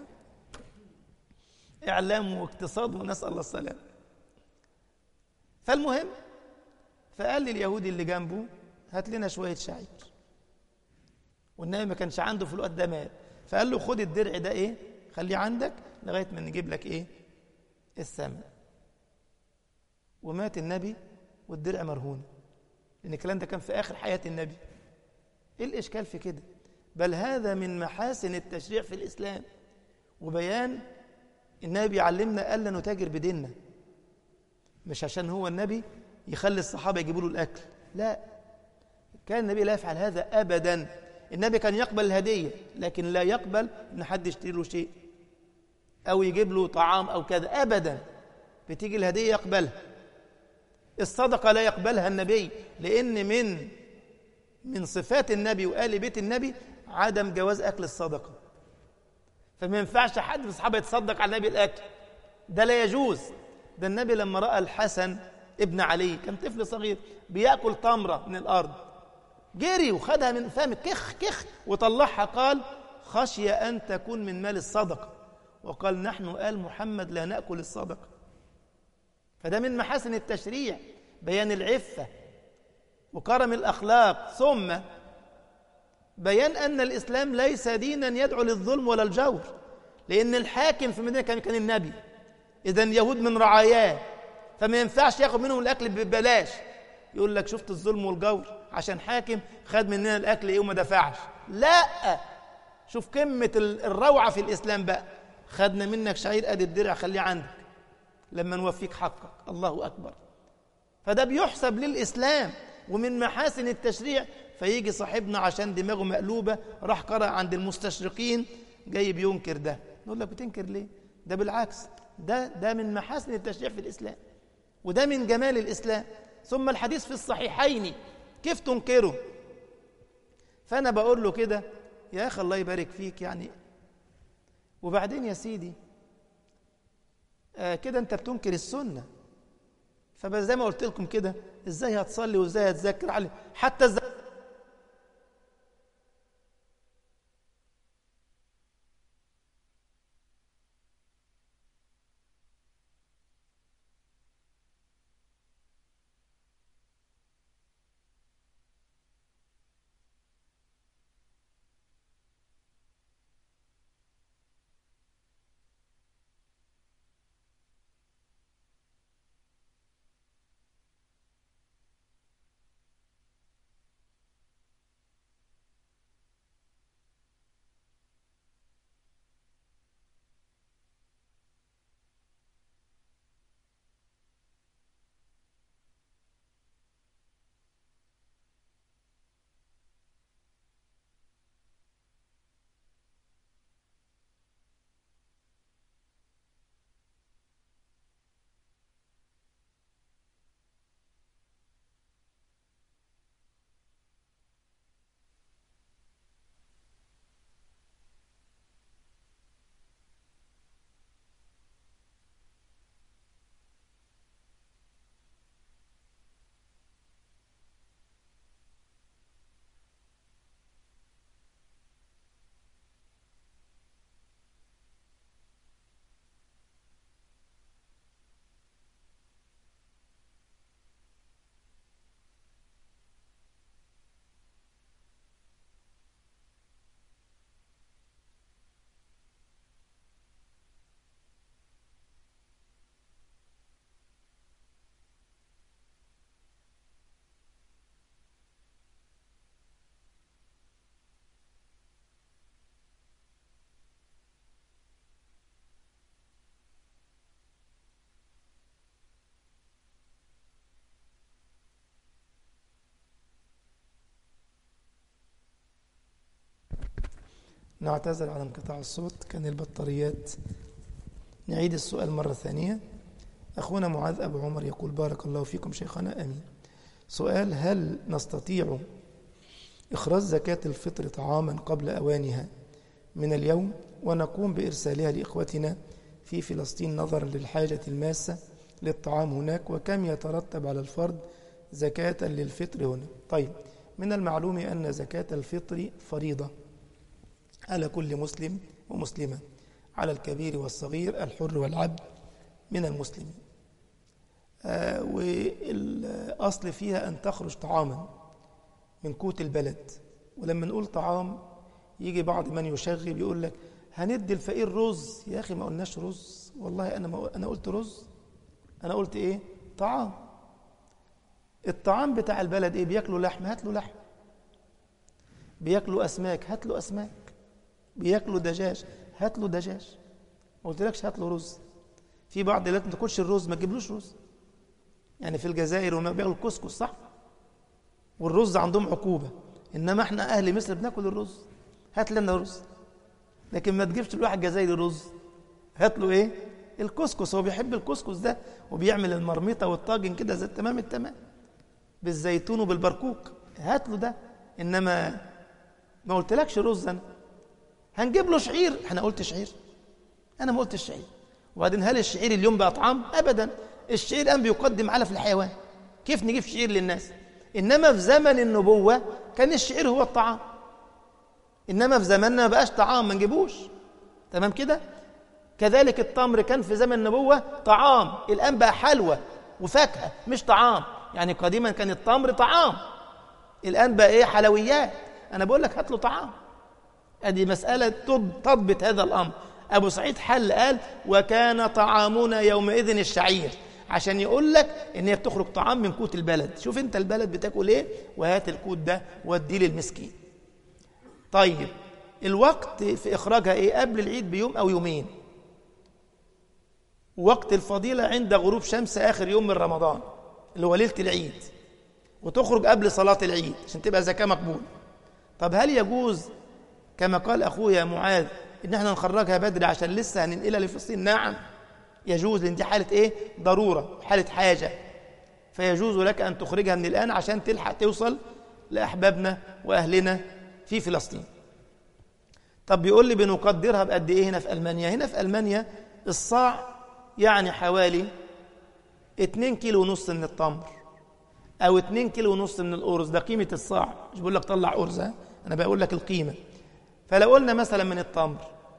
اعلام واقتصاد ونسال الله السلامه فالمهم فقال لي اليهودي اللي جنبه هات لنا شويه شعير والنبي ما كانش عنده في الوقت ده مال فقال له خد الدرع ده ايه خليه عندك لغايه ما نجيب لك ايه الثمن ومات النبي والدرع مرهون لان الكلام ده كان في اخر حياه النبي ايه الاشكال في كده بل هذا من محاسن التشريع في الاسلام وبيان النبي يعلمنا الا نتاجر بديننا مش عشان هو النبي يخلي الصحابه يجيبوا له الاكل لا كان النبي لا يفعل هذا ابدا النبي كان يقبل الهديه لكن لا يقبل ان حد يشتري له شيء او يجيب له طعام او كذا ابدا بتيجي الهديه يقبلها الصدقه لا يقبلها النبي لان من من صفات النبي وآل بيت النبي عدم جواز اكل الصدقه فما ينفعش حد من الصحابه يتصدق على النبي الاكل ده لا يجوز ده النبي لما راى الحسن ابن علي كان طفل صغير بياكل تمره من الارض جري وخدها من فمه كخ كخ وطلعها قال خشي ان تكون من مال الصدقه وقال نحن آل محمد لا ناكل الصدقه فده من محاسن التشريع بيان العفه وكرم الاخلاق ثم بيان ان الاسلام ليس دينا يدعو للظلم ولا الجور لان الحاكم في المدينه كان كان النبي اذا اليهود من رعاياه فما ينفعش ياخد منهم الاكل ببلاش يقول لك شفت الظلم والجور عشان حاكم خد مننا الاكل ايه وما دفعش لا شوف قمه الروعه في الاسلام بقى خدنا منك شعير ادي الدرع خليه عندك لما نوفيك حقك الله اكبر فده بيحسب للاسلام ومن محاسن التشريع فيجي صاحبنا عشان دماغه مقلوبه راح قرأ عند المستشرقين جاي بينكر ده نقول لك بتنكر ليه ده بالعكس ده ده من محاسن التشريع في الاسلام وده من جمال الاسلام ثم الحديث في الصحيحين كيف تنكره فانا بقول له كده يا اخي الله يبارك فيك يعني وبعدين يا سيدي آه كده انت بتنكر السنه فبس زي ما قلت لكم كده ازاي هتصلي وازاي هتذاكر عليه حتى الز... نعتذر على انقطاع الصوت كان البطاريات نعيد السؤال مرة ثانية أخونا معاذ أبو عمر يقول بارك الله فيكم شيخنا أمين سؤال هل نستطيع إخراج زكاة الفطر طعاما قبل أوانها من اليوم ونقوم بإرسالها لإخوتنا في فلسطين نظرا للحاجة الماسة للطعام هناك وكم يترتب على الفرد زكاة للفطر هنا طيب من المعلوم أن زكاة الفطر فريضة على كل مسلم ومسلمة على الكبير والصغير الحر والعبد من المسلمين آه والأصل فيها أن تخرج طعاما من كوت البلد ولما نقول طعام يجي بعض من يشغب يقول لك هندي الفقير رز يا أخي ما قلناش رز والله أنا ما أنا قلت رز أنا قلت إيه طعام الطعام بتاع البلد إيه بياكلوا لحم هات له لحم بياكلوا أسماك هات له أسماك بياكلوا دجاج هات له دجاج ما قلتلكش هات له رز في بعض البلاد ما تاكلش الرز ما تجيبلوش رز يعني في الجزائر وما بياكلوا الكسكس صح والرز عندهم عقوبة إنما احنا أهل مصر بناكل الرز هات لنا رز لكن ما تجيبش الواحد جزائري رز هات له ايه الكسكس هو بيحب الكسكس ده وبيعمل المرميطة والطاجن كده زي تمام التمام بالزيتون وبالبركوك هات له ده إنما ما قلتلكش رز أنا هنجيب له شعير احنا قلت شعير أنا ما قلتش شعير وبعدين هل الشعير اليوم بقى طعام أبدا الشعير الآن بيقدم علف الحيوان كيف نجيب شعير للناس إنما في زمن النبوة كان الشعير هو الطعام إنما في زماننا ما بقاش طعام ما نجيبوش تمام كده كذلك التمر كان في زمن النبوة طعام الآن بقى حلوى وفاكهة مش طعام يعني قديما كان التمر طعام الآن بقى إيه حلويات أنا بقول لك هات له طعام ادي مسألة تضبط هذا الأمر أبو سعيد حل قال وكان طعامنا يومئذ الشعير عشان يقول لك ان هي بتخرج طعام من كوت البلد شوف انت البلد بتاكل ايه وهات الكوت ده واديه للمسكين طيب الوقت في اخراجها ايه قبل العيد بيوم او يومين وقت الفضيلة عند غروب شمس آخر يوم من رمضان اللي هو ليلة العيد وتخرج قبل صلاة العيد عشان تبقى زكاة مقبول طب هل يجوز كما قال أخويا معاذ إن احنا نخرجها بدري عشان لسه هننقلها لفلسطين نعم يجوز لأن دي حالة إيه ضرورة حالة حاجة فيجوز لك أن تخرجها من الآن عشان تلحق توصل لأحبابنا وأهلنا في فلسطين طب بيقول لي بنقدرها بقد إيه هنا في ألمانيا هنا في ألمانيا الصاع يعني حوالي 2 كيلو ونص من التمر أو 2 كيلو ونص من الأرز ده قيمة الصاع مش بقول لك طلع أرز أنا بقول لك القيمة فلو قلنا مثلا من التمر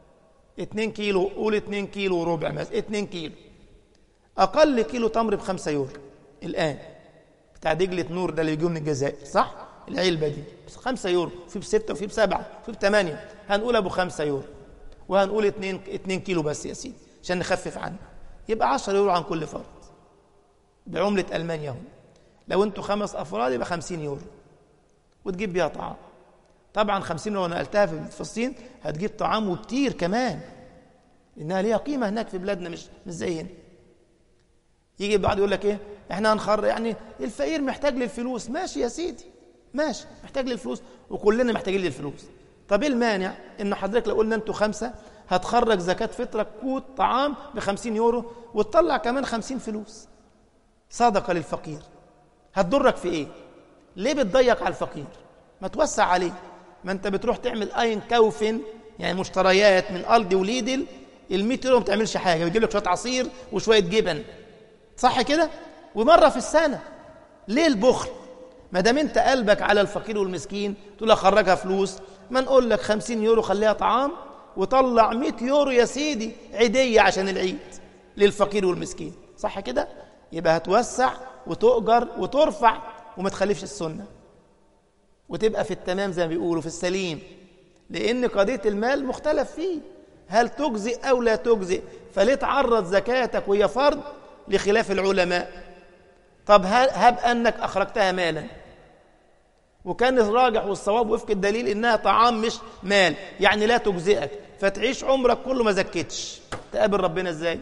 2 كيلو قول 2 كيلو وربع مثلا 2 كيلو أقل كيلو تمر بخمسة يورو الآن بتاع دجلة نور ده اللي بيجوا من الجزائر صح؟ العلبة دي بس 5 يورو في بستة وفي بسبعة وفي بثمانية هنقول أبو 5 يورو وهنقول 2 2 كيلو بس يا سيدي عشان نخفف عنه يبقى 10 يورو عن كل فرد بعملة ألمانيا هم لو انتوا خمس أفراد يبقى 50 يورو وتجيب بيها طعام طبعا 50 لو نقلتها في فلسطين هتجيب طعام وكتير كمان لانها ليها قيمه هناك في بلادنا مش مش زي هنا يجي بعض يقول لك ايه احنا هنخر يعني الفقير محتاج للفلوس ماشي يا سيدي ماشي محتاج للفلوس وكلنا محتاجين للفلوس طب ايه المانع ان حضرتك لو قلنا انتوا خمسه هتخرج زكاه فطرك كوت طعام ب 50 يورو وتطلع كمان 50 فلوس صدقه للفقير هتضرك في ايه ليه بتضيق على الفقير ما توسع عليه ما انت بتروح تعمل اين كوفن يعني مشتريات من الدي وليدل ال 100 يورو ما بتعملش حاجه بيجيب لك شويه عصير وشويه جبن صح كده ومره في السنه ليه البخل ما دام انت قلبك على الفقير والمسكين تقول اخرجها فلوس ما نقول لك 50 يورو خليها طعام وطلع 100 يورو يا سيدي عيديه عشان العيد للفقير والمسكين صح كده يبقى هتوسع وتؤجر وترفع وما تخالفش السنه وتبقى في التمام زي ما بيقولوا في السليم لأن قضية المال مختلف فيه هل تجزئ أو لا تجزئ فليه تعرض زكاتك وهي فرض لخلاف العلماء طب هب أنك أخرجتها مالا وكان الراجح والصواب وفق الدليل إنها طعام مش مال يعني لا تجزئك فتعيش عمرك كله ما زكتش تقابل ربنا إزاي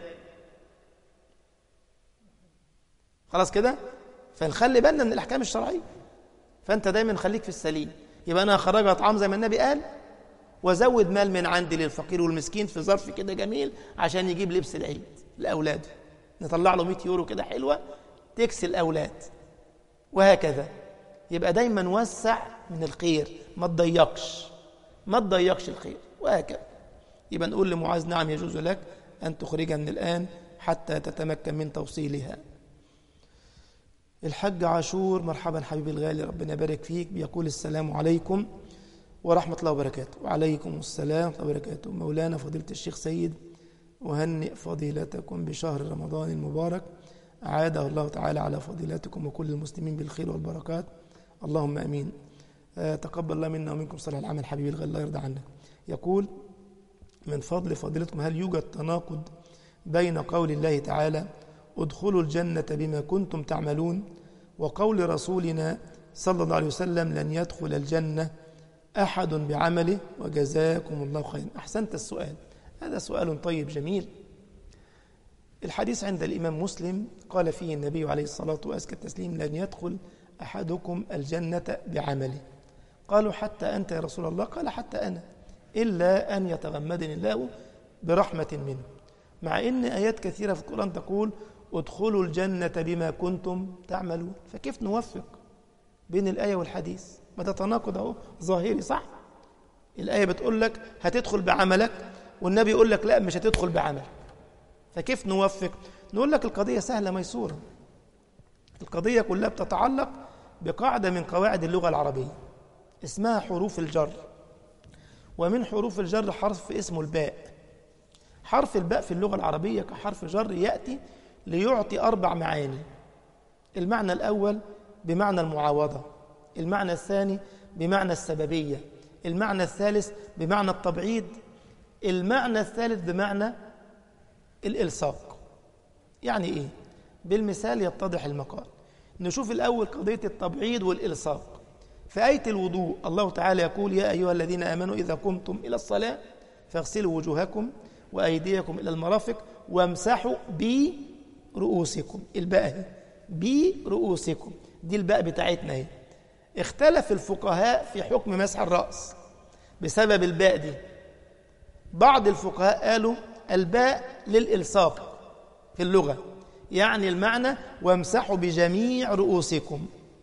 خلاص كده فنخلي بالنا من الأحكام الشرعية فأنت دايما خليك في السليم يبقى أنا هخرجها طعام زي ما النبي قال وزود مال من عندي للفقير والمسكين في ظرف كده جميل عشان يجيب لبس العيد لاولاده نطلع له 100 يورو كده حلوه تكسي الاولاد وهكذا يبقى دايما وسع من الخير ما تضيقش ما تضيقش الخير وهكذا يبقى نقول لمعاذ نعم يجوز لك أن تخرجها من الآن حتى تتمكن من توصيلها الحج عاشور مرحبا حبيبي الغالي ربنا يبارك فيك بيقول السلام عليكم ورحمة الله وبركاته وعليكم السلام ورحمة الله وبركاته مولانا فضيلة الشيخ سيد أهنئ فضيلتكم بشهر رمضان المبارك أعاده الله تعالى على فضيلتكم وكل المسلمين بالخير والبركات اللهم أمين آه تقبل الله منا ومنكم صالح العمل حبيبي الغالي الله يرضى عنك يقول من فضل فضيلتكم هل يوجد تناقض بين قول الله تعالى ادخلوا الجنة بما كنتم تعملون وقول رسولنا صلى الله عليه وسلم لن يدخل الجنة أحد بعمله وجزاكم الله خيرا أحسنت السؤال هذا سؤال طيب جميل الحديث عند الإمام مسلم قال فيه النبي عليه الصلاة وأزكى التسليم لن يدخل أحدكم الجنة بعمله قالوا حتى أنت يا رسول الله قال حتى أنا إلا أن يتغمدني الله برحمة منه مع أن آيات كثيرة في القرآن تقول ادخلوا الجنة بما كنتم تعملون فكيف نوفق بين الآية والحديث ما ده تناقض أهو ظاهري صح الآية بتقول لك هتدخل بعملك والنبي يقول لك لا مش هتدخل بعملك فكيف نوفق نقول لك القضية سهلة ميسورة القضية كلها بتتعلق بقاعدة من قواعد اللغة العربية اسمها حروف الجر ومن حروف الجر حرف اسمه الباء حرف الباء في اللغة العربية كحرف جر يأتي ليعطي أربع معاني المعنى الأول بمعنى المعاوضة المعنى الثاني بمعنى السببية المعنى الثالث بمعنى التبعيد المعنى الثالث بمعنى الإلصاق يعني إيه؟ بالمثال يتضح المقال نشوف الأول قضية التبعيد والإلصاق في آية الوضوء الله تعالى يقول يا أيها الذين آمنوا إذا قمتم إلى الصلاة فاغسلوا وجوهكم وأيديكم إلى المرافق وامسحوا برؤوسكم الباء برؤوسكم دي الباء بتاعتنا اهي اختلف الفقهاء في حكم مسح الرأس بسبب الباء دي بعض الفقهاء قالوا الباء للإلصاق في اللغة يعني المعنى وامسحوا بجميع رؤوسكم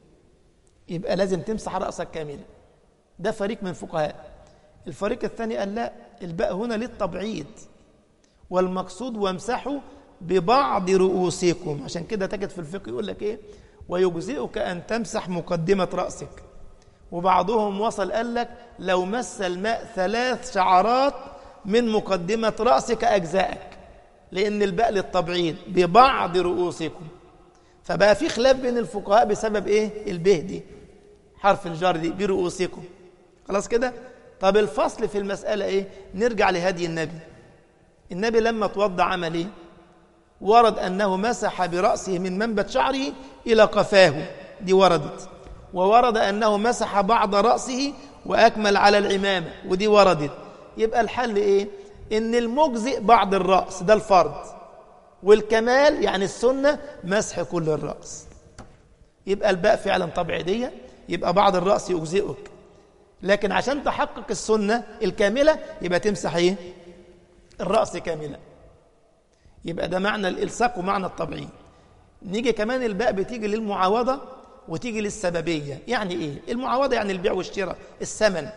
يبقى لازم تمسح رأسك كاملا ده فريق من فقهاء الفريق الثاني قال لا الباء هنا للتبعيد والمقصود وامسحوا ببعض رؤوسكم عشان كده تجد في الفقه يقول لك ايه ويجزئك ان تمسح مقدمه راسك وبعضهم وصل قال لك لو مس الماء ثلاث شعرات من مقدمه راسك اجزائك لان الباء للتبعيد ببعض رؤوسكم فبقى في خلاف بين الفقهاء بسبب ايه البه دي حرف الجر دي برؤوسكم خلاص كده طب الفصل في المساله ايه نرجع لهدي النبي النبي لما توضى عمل ايه ورد أنه مسح برأسه من منبت شعره إلى قفاه دي وردت وورد أنه مسح بعض رأسه وأكمل على العمامة ودي وردت يبقى الحل إيه إن المجزئ بعض الرأس ده الفرض والكمال يعني السنة مسح كل الرأس يبقى الباء فعلا تبعيدية يبقى بعض الرأس يجزئك لكن عشان تحقق السنة الكاملة يبقى تمسح إيه الرأس كاملا يبقى ده معنى الإلصاق ومعنى الطبيعي نيجي كمان الباء بتيجي للمعاوضة وتيجي للسببية يعني إيه المعاوضة يعني البيع والشراء الثمن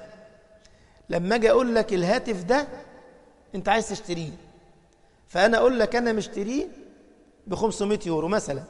لما أجي أقول لك الهاتف ده أنت عايز تشتريه فأنا أقول لك أنا مشتريه ب 500 يورو مثلا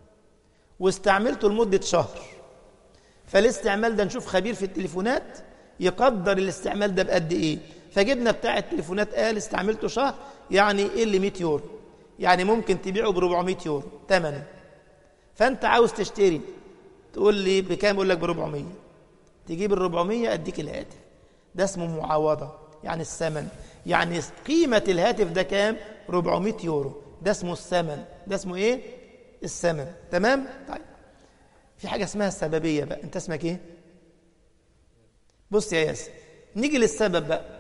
واستعملته لمدة شهر فالاستعمال ده نشوف خبير في التليفونات يقدر الاستعمال ده بقد إيه فجبنا بتاع التليفونات قال استعملته شهر يعني ايه اللي 100 يورو يعني ممكن تبيعه ب 400 يورو ثمنه فانت عاوز تشتري تقول لي بكام اقول لك ب 400 تجيب ال 400 اديك الهاتف ده اسمه معاوضه يعني الثمن يعني قيمه الهاتف ده كام 400 يورو ده اسمه الثمن ده اسمه ايه الثمن تمام طيب في حاجه اسمها السببيه بقى انت اسمك ايه بص يا ياسر نيجي للسبب بقى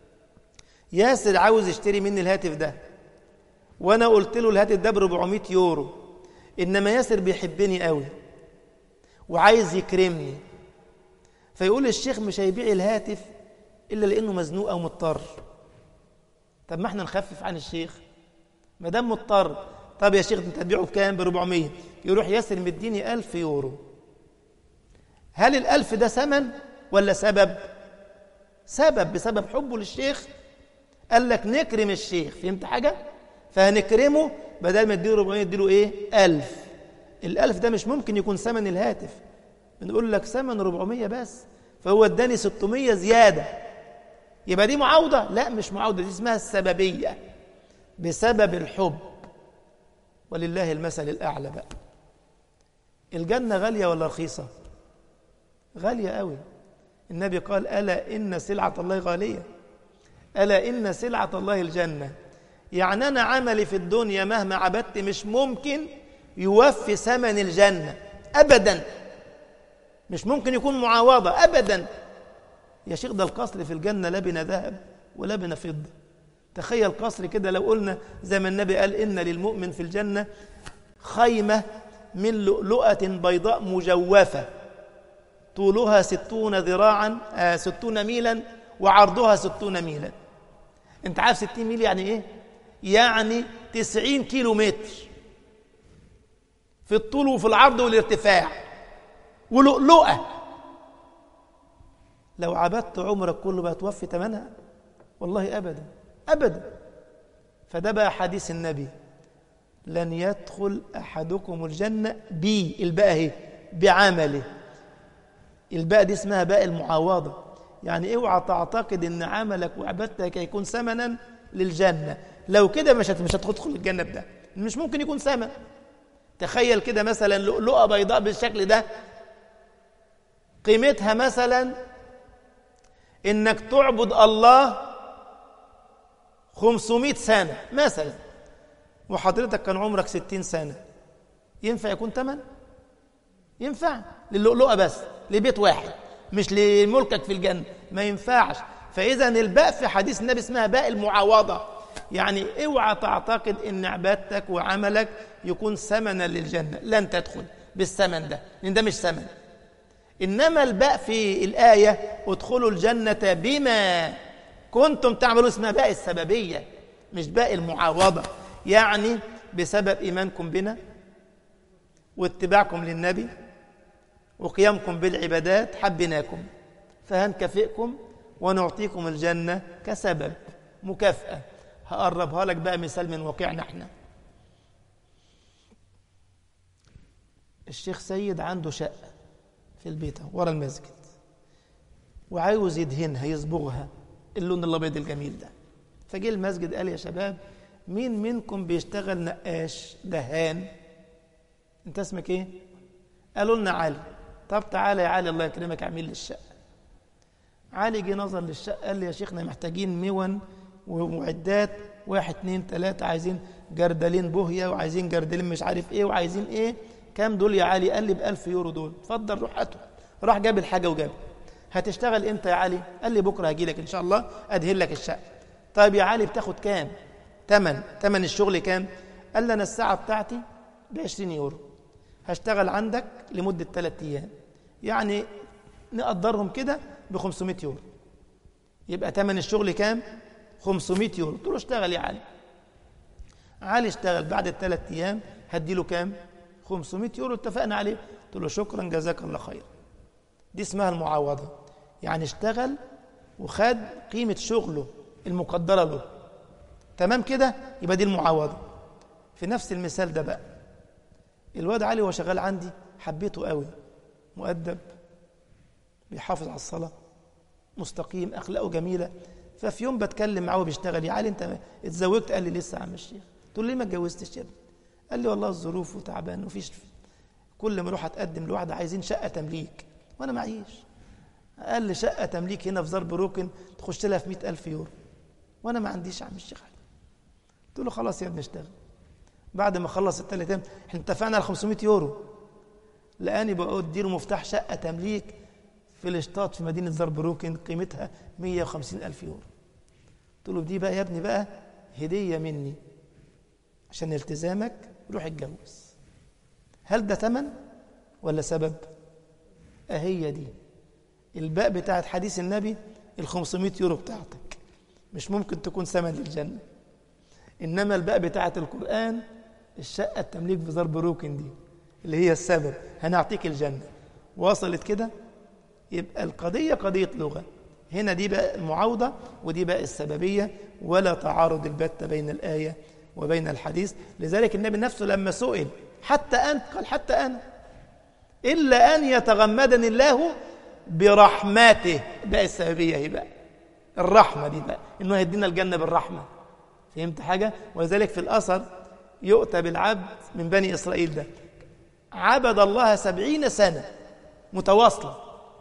ياسر عاوز يشتري مني الهاتف ده وانا قلت له الهاتف ده ب 400 يورو انما ياسر بيحبني قوي وعايز يكرمني فيقول الشيخ مش هيبيع الهاتف إلا لأنه مزنوق أو مضطر طب ما احنا نخفف عن الشيخ ما دام مضطر طب يا شيخ انت هتبيعه بكام ب 400 يروح ياسر مديني 1000 يورو هل الألف ده ثمن ولا سبب سبب بسبب حبه للشيخ قال لك نكرم الشيخ فهمت حاجة فهنكرمه بدل ما اديله 400 اديله ايه 1000 الألف ده مش ممكن يكون ثمن الهاتف بنقول لك ثمن 400 بس فهو اداني 600 زيادة يبقى دي معاوضة لا مش معاوضة دي اسمها السببية بسبب الحب ولله المثل الأعلى بقى الجنة غالية ولا رخيصة غالية قوي النبي قال ألا إن سلعة الله غالية ألا إن سلعة الله الجنة يعني أنا عملي في الدنيا مهما عبدت مش ممكن يوفي ثمن الجنة أبدا مش ممكن يكون معاوضة أبدا يا شيخ ده القصر في الجنة لبن ذهب ولبن فضة تخيل قصر كده لو قلنا زي ما النبي قال إن للمؤمن في الجنة خيمة من لؤلؤة بيضاء مجوفة طولها ستون ذراعا آه ستون ميلا وعرضها ستون ميلا انت عارف ستين ميل يعني ايه يعني تسعين كيلو متر في الطول وفي العرض والارتفاع ولؤلؤة لو عبدت عمرك كله بقى توفي ثمنها والله أبدا أبدا فده بقى حديث النبي لن يدخل أحدكم الجنة بي الباء اهي بعمله الباء دي اسمها باء المعاوضة يعني اوعى تعتقد ان عملك وعبادتك هيكون ثمنا للجنة لو كده مش مش هتدخل الجنة بده مش ممكن يكون ثمن تخيل كده مثلا لؤلؤة بيضاء بالشكل ده قيمتها مثلا انك تعبد الله 500 سنة مثلا وحضرتك كان عمرك 60 سنة ينفع يكون ثمن ينفع للؤلؤة بس لبيت واحد مش لملكك في الجنة ما ينفعش فإذا الباء في حديث النبي اسمها باء المعاوضة يعني اوعى تعتقد ان عبادتك وعملك يكون ثمنا للجنة لن تدخل بالثمن ده لان ده مش ثمن انما الباء في الآية ادخلوا الجنة بما كنتم تعملون اسمها باء السببية مش باء المعاوضة يعني بسبب إيمانكم بنا واتباعكم للنبي وقيامكم بالعبادات حبناكم فهنكافئكم ونعطيكم الجنة كسبب مكافأة هقربها لك بقى مثال من واقعنا احنا الشيخ سيد عنده شقة في البيت ورا المسجد وعاوز يدهنها يصبغها اللون الابيض الجميل ده فجه المسجد قال يا شباب مين منكم بيشتغل نقاش دهان انت اسمك ايه قالوا لنا علي طب تعالى يا علي الله يكرمك اعمل لي الشقه علي جه نظر للشقه قال لي يا شيخنا محتاجين مون ومعدات واحد اتنين تلاته عايزين جردلين بوهيه وعايزين جردلين مش عارف ايه وعايزين ايه كام دول يا علي قال لي ب 1000 يورو دول اتفضل روح هاته راح جاب الحاجه وجاب هتشتغل امتى يا علي قال لي بكره هجي لك ان شاء الله ادهن لك الشقه طيب يا علي بتاخد كام تمن تمن الشغل كام قال لي انا الساعه بتاعتي ب 20 يورو هشتغل عندك لمده 3 ايام يعني نقدرهم كده ب 500 يورو يبقى تمن الشغل كام 500 يورو قلت له اشتغل يا علي علي اشتغل بعد الثلاث ايام هدي له كام 500 يورو اتفقنا عليه قلت له شكرا جزاك الله خير دي اسمها المعاوضه يعني اشتغل وخد قيمه شغله المقدره له تمام كده يبقى دي المعاوضه في نفس المثال ده بقى الواد علي وهو شغال عندي حبيته قوي مؤدب بيحافظ على الصلاه مستقيم اخلاقه جميله ففي يوم بتكلم معاه بيشتغل يا علي انت اتزوجت قال لي لسه يا عم الشيخ قلت له ليه ما اتجوزتش يا ابني قال لي والله الظروف وتعبان وفيش كل ما اروح اتقدم لواحده عايزين شقه تمليك وانا معيش قال لي شقه تمليك هنا في ضرب روكن تخش لها في 100000 يورو وانا ما عنديش يا عم الشيخ علي قلت له خلاص يا ابني اشتغل بعد ما خلص الثلاث ايام احنا اتفقنا على 500 يورو لقاني بقى اديله مفتاح شقه تمليك في الاشتاط في مدينه ضرب روكن قيمتها 150 الف يورو قلت له دي بقى يا ابني بقى هديه مني عشان التزامك روح اتجوز هل ده ثمن ولا سبب اهي دي الباء بتاعت حديث النبي ال 500 يورو بتاعتك مش ممكن تكون ثمن للجنة إنما الباء بتاعة القرآن الشقة التمليك في ضرب روكن دي اللي هي السبب هنعطيك الجنة وصلت كده يبقى القضية قضية لغة هنا دي بقى المعاوضة ودي بقى السببية ولا تعارض البتة بين الآية وبين الحديث لذلك النبي نفسه لما سئل حتى أنت قال حتى أنا إلا أن يتغمدني الله برحمته بقى السببية هي بقى الرحمة دي بقى إنه يدينا الجنة بالرحمة فهمت حاجة ولذلك في الأثر يؤتى بالعبد من بني إسرائيل ده عبد الله سبعين سنة متواصلة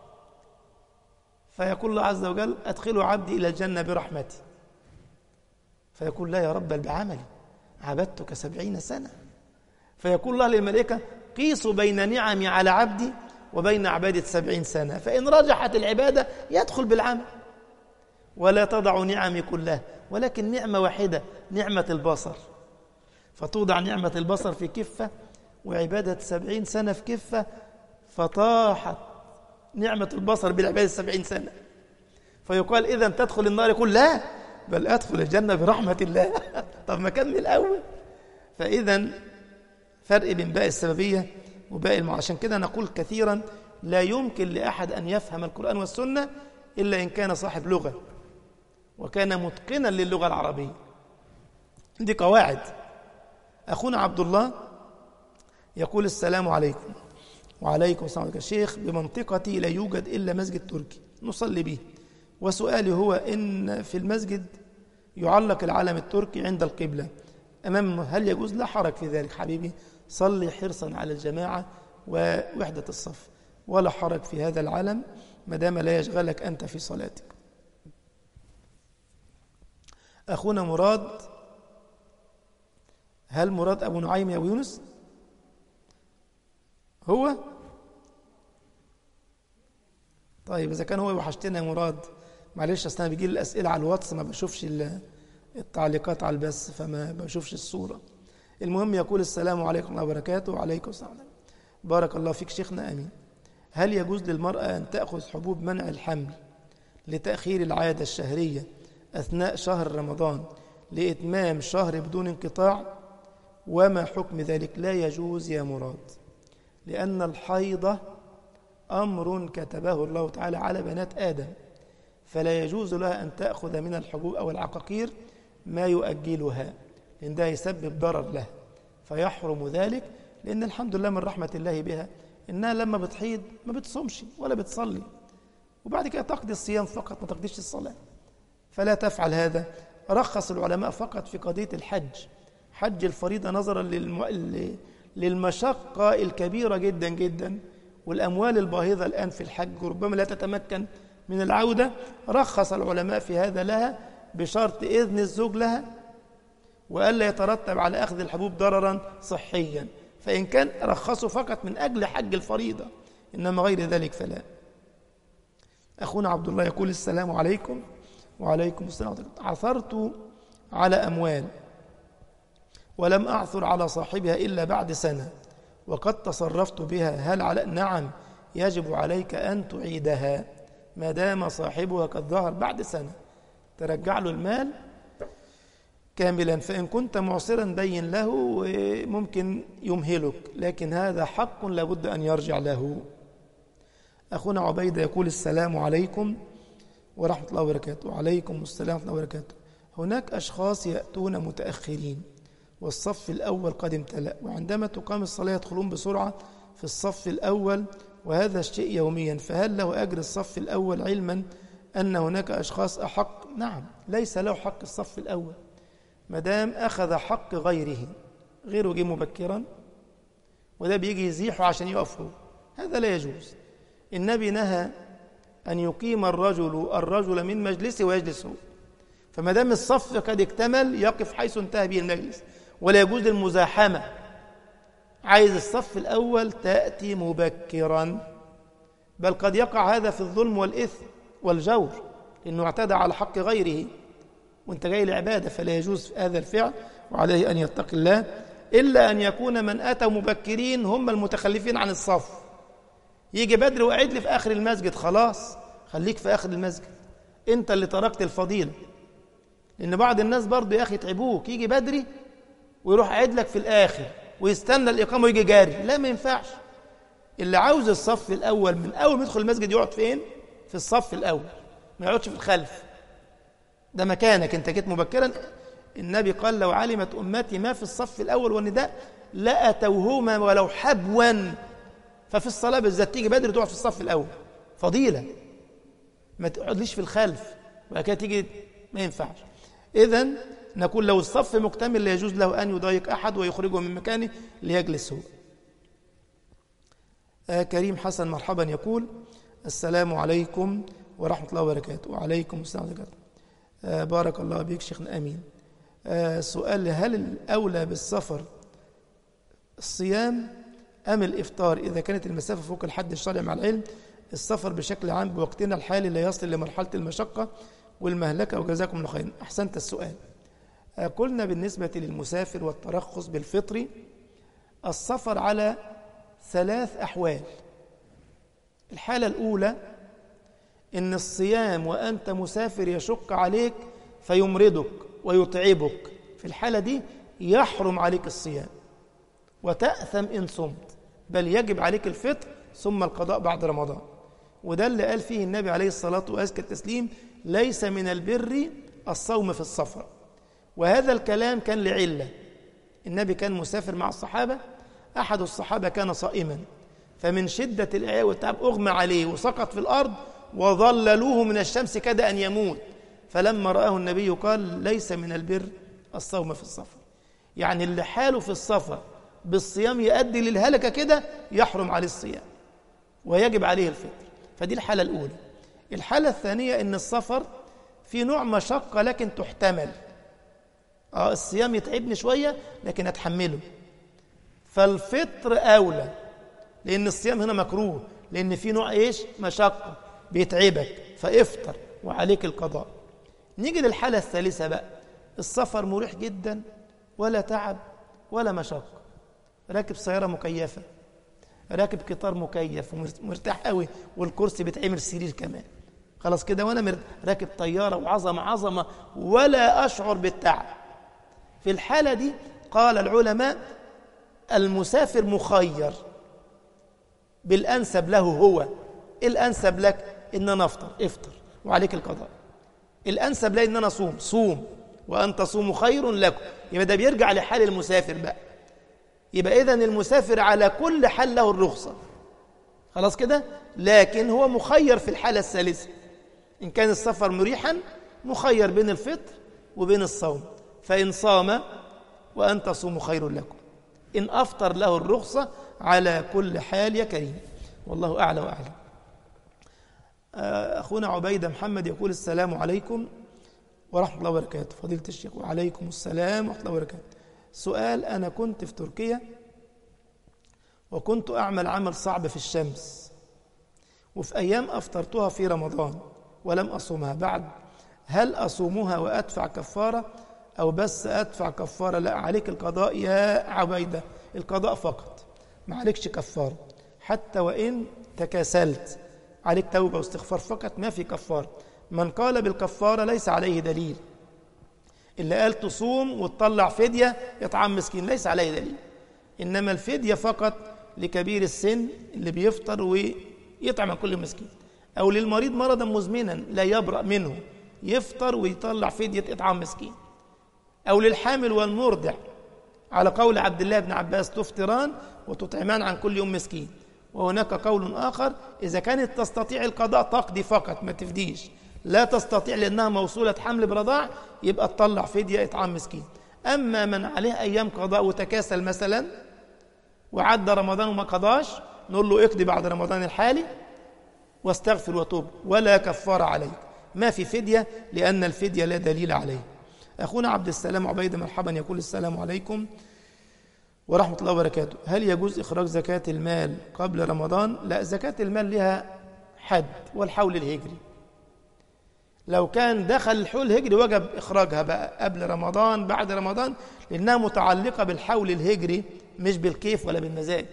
فيقول الله عز وجل أدخلوا عبدي إلى الجنة برحمتي فيقول لا يا رب بل بعملي عبدتك سبعين سنة فيقول الله للملائكة قيسوا بين نعمي على عبدي وبين عبادة سبعين سنة فإن رجحت العبادة يدخل بالعمل ولا تضع نعمي كلها ولكن نعمة واحدة نعمة البصر فتوضع نعمة البصر في كفة وعبادة سبعين سنة في كفة فطاحت نعمة البصر بالعبادة سبعين سنة فيقال إذا تدخل النار يقول لا بل أدخل الجنة برحمة الله طب ما كان من الأول فإذا فرق بين باقي السببية وباقي المع... عشان كده نقول كثيرا لا يمكن لأحد أن يفهم القرآن والسنة إلا إن كان صاحب لغة وكان متقنا للغة العربية دي قواعد أخونا عبد الله يقول السلام عليكم وعليكم السلام عليكم شيخ بمنطقتي لا يوجد إلا مسجد تركي نصلي به وسؤالي هو إن في المسجد يعلق العلم التركي عند القبلة أمام هل يجوز لا حرج في ذلك حبيبي صلي حرصا على الجماعة ووحدة الصف ولا حرج في هذا العلم ما دام لا يشغلك أنت في صلاتك أخونا مراد هل مراد أبو نعيم يا أبو يونس هو طيب إذا كان هو وحشتنا يا مراد معلش أصل أنا بيجي لي الأسئلة على الواتس ما بشوفش التعليقات على البث فما بشوفش الصورة المهم يقول السلام عليكم ورحمة الله وبركاته وعليكم السلام بارك الله فيك شيخنا أمين هل يجوز للمرأة أن تأخذ حبوب منع الحمل لتأخير العادة الشهرية أثناء شهر رمضان لإتمام شهر بدون انقطاع وما حكم ذلك لا يجوز يا مراد لأن الحيضة أمر كتبه الله تعالى على بنات آدم فلا يجوز لها أن تأخذ من الحبوب أو العقاقير ما يؤجلها لأن ده يسبب ضرر لها فيحرم ذلك لأن الحمد لله من رحمة الله بها إنها لما بتحيض ما بتصومش ولا بتصلي وبعد كده تقضي الصيام فقط ما تقضيش الصلاة فلا تفعل هذا رخص العلماء فقط في قضية الحج حج الفريضة نظرا للم... للمشقة الكبيرة جدا جدا والأموال الباهظة الآن في الحج ربما لا تتمكن من العودة رخص العلماء في هذا لها بشرط إذن الزوج لها وألا يترتب على أخذ الحبوب ضررا صحيا فإن كان رخصوا فقط من أجل حج الفريضة إنما غير ذلك فلا أخونا عبد الله يقول السلام عليكم وعليكم السلام عثرت على أموال ولم أعثر على صاحبها إلا بعد سنة وقد تصرفت بها هل على نعم يجب عليك أن تعيدها ما دام صاحبها قد ظهر بعد سنة ترجع له المال كاملا فإن كنت معسرا بين له ممكن يمهلك لكن هذا حق لابد أن يرجع له أخونا عبيدة يقول السلام عليكم ورحمة الله وبركاته وعليكم السلام ورحمة الله وبركاته هناك أشخاص يأتون متأخرين والصف الأول قد امتلأ وعندما تقام الصلاة يدخلون بسرعة في الصف الأول وهذا الشيء يوميا فهل له أجر الصف الأول علما أن هناك أشخاص أحق نعم ليس له حق الصف الأول ما دام أخذ حق غيره غيره جه مبكرا وده بيجي يزيحه عشان يقف هو هذا لا يجوز النبي نهى أن يقيم الرجل الرجل من مجلسه ويجلس هو فما دام الصف قد اكتمل يقف حيث انتهى به المجلس ولا يجوز المزاحمة عايز الصف الأول تأتي مبكرا بل قد يقع هذا في الظلم والإثم والجور لأنه اعتدى على حق غيره وانت جاي لعبادة فلا يجوز هذا الفعل وعليه أن يتقي الله إلا أن يكون من أتى مبكرين هم المتخلفين عن الصف يجي بدري وقعد لي في آخر المسجد خلاص خليك في آخر المسجد انت اللي تركت الفضيلة لان بعض الناس برضه يا اخي يتعبوك يجي بدري ويروح قاعد لك في الاخر ويستنى الاقامة ويجي جاري لا ما ينفعش اللي عاوز الصف الاول من اول ما يدخل المسجد يقعد فين في الصف الاول ما يقعدش في الخلف ده مكانك انت جيت مبكرا النبي قال لو علمت امتي ما في الصف الاول والنداء لاتوهما ولو حبوا ففي الصلاه بالذات تيجي بدري تقعد في الصف الاول فضيله ما تقعدليش في الخلف وبعد كده تيجي ما ينفعش اذا نقول لو الصف مكتمل لا يجوز له ان يضايق احد ويخرجه من مكانه ليجلس هو آه كريم حسن مرحبا يقول السلام عليكم ورحمه الله وبركاته وعليكم السلام ورحمه الله آه بارك الله بك شيخنا امين آه سؤال هل الاولى بالسفر الصيام ام الافطار اذا كانت المسافه فوق الحد الشرعي مع العلم السفر بشكل عام بوقتنا الحالي لا يصل لمرحله المشقه والمهلكه وجزاكم الله خيرا احسنت السؤال آه قلنا بالنسبه للمسافر والترخص بالفطر السفر على ثلاث احوال الحاله الاولى ان الصيام وانت مسافر يشق عليك فيمرضك ويتعبك في الحاله دي يحرم عليك الصيام وتاثم ان صمت بل يجب عليك الفطر ثم القضاء بعد رمضان وده اللي قال فيه النبي عليه الصلاه وازكى التسليم ليس من البر الصوم في السفر وهذا الكلام كان لعله النبي كان مسافر مع الصحابه احد الصحابه كان صائما فمن شده الاعياء والتعب اغمى عليه وسقط في الارض وظللوه من الشمس كاد أن يموت فلما رآه النبي قال ليس من البر الصوم في السفر يعني اللي حاله في السفر بالصيام يؤدي للهلكة كده يحرم عليه الصيام ويجب عليه الفطر فدي الحالة الأولى الحالة الثانية إن السفر في نوع مشقة لكن تحتمل آه الصيام يتعبني شوية لكن أتحمله فالفطر أولى لأن الصيام هنا مكروه لأن في نوع إيش مشقة بيتعبك فافطر وعليك القضاء نيجي للحالة الثالثة بقى السفر مريح جدا ولا تعب ولا مشقة راكب سيارة مكيفة راكب قطار مكيف ومرتاح قوي والكرسي بيتعمل سرير كمان خلاص كده وانا راكب طيارة وعظمة عظمة ولا أشعر بالتعب في الحالة دي قال العلماء المسافر مخير بالأنسب له هو الأنسب لك إن أنا أفطر افطر وعليك القضاء الأنسب لي إن أنا أصوم صوم وأن تصوموا خير لكم يبقى ده بيرجع لحال المسافر بقى يبقى إذن المسافر على كل حال له الرخصة خلاص كده لكن هو مخير في الحالة الثالثة إن كان السفر مريحا مخير بين الفطر وبين الصوم فإن صام وأن تصوموا خير لكم إن أفطر له الرخصة على كل حال يا كريم والله أعلى وأعلم أخونا عبيدة محمد يقول السلام عليكم ورحمة الله وبركاته فضيلة الشيخ وعليكم السلام ورحمة الله وبركاته سؤال أنا كنت في تركيا وكنت أعمل عمل صعب في الشمس وفي أيام أفطرتها في رمضان ولم أصومها بعد هل أصومها وأدفع كفارة أو بس أدفع كفارة لا عليك القضاء يا عبيدة القضاء فقط ما عليكش كفارة حتى وإن تكاسلت عليك توبة واستغفار فقط ما في كفارة من قال بالكفارة ليس عليه دليل اللي قال تصوم وتطلع فدية يطعم مسكين ليس عليه دليل إنما الفدية فقط لكبير السن اللي بيفطر ويطعم عن كل مسكين أو للمريض مرضا مزمنا لا يبرأ منه يفطر ويطلع فدية إطعام مسكين أو للحامل والمرضع على قول عبد الله بن عباس تفطران وتطعمان عن كل يوم مسكين وهناك قول آخر إذا كانت تستطيع القضاء تقضي فقط ما تفديش لا تستطيع لأنها موصولة حمل برضاع يبقى تطلع فدية إطعام مسكين أما من عليه أيام قضاء وتكاسل مثلا وعدى رمضان وما قضاش نقول له اقضي بعد رمضان الحالي واستغفر وتوب ولا كفارة عليك ما في فدية لأن الفدية لا دليل عليه أخونا عبد السلام عبيد مرحبا يقول السلام عليكم ورحمة الله وبركاته هل يجوز إخراج زكاة المال قبل رمضان؟ لا زكاة المال لها حد والحول الهجري لو كان دخل الحول الهجري وجب إخراجها بقى قبل رمضان بعد رمضان لأنها متعلقة بالحول الهجري مش بالكيف ولا بالمزاج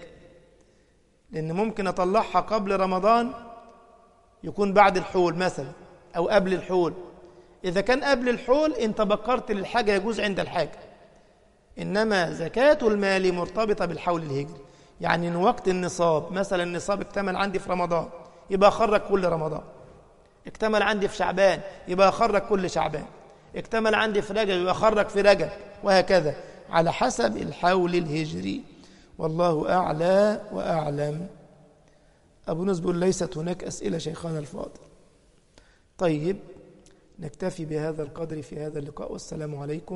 لأن ممكن أطلعها قبل رمضان يكون بعد الحول مثلا أو قبل الحول إذا كان قبل الحول أنت بكرت للحاجة يجوز عند الحاجة إنما زكاة المال مرتبطة بالحول الهجري يعني إن وقت النصاب مثلا النصاب اكتمل عندي في رمضان يبقى أخرج كل رمضان اكتمل عندي في شعبان يبقى أخرج كل شعبان اكتمل عندي في رجب يبقى أخرج في رجب وهكذا على حسب الحول الهجري والله أعلى وأعلم أبو نزبل ليست هناك أسئلة شيخنا الفاضل طيب نكتفي بهذا القدر في هذا اللقاء والسلام عليكم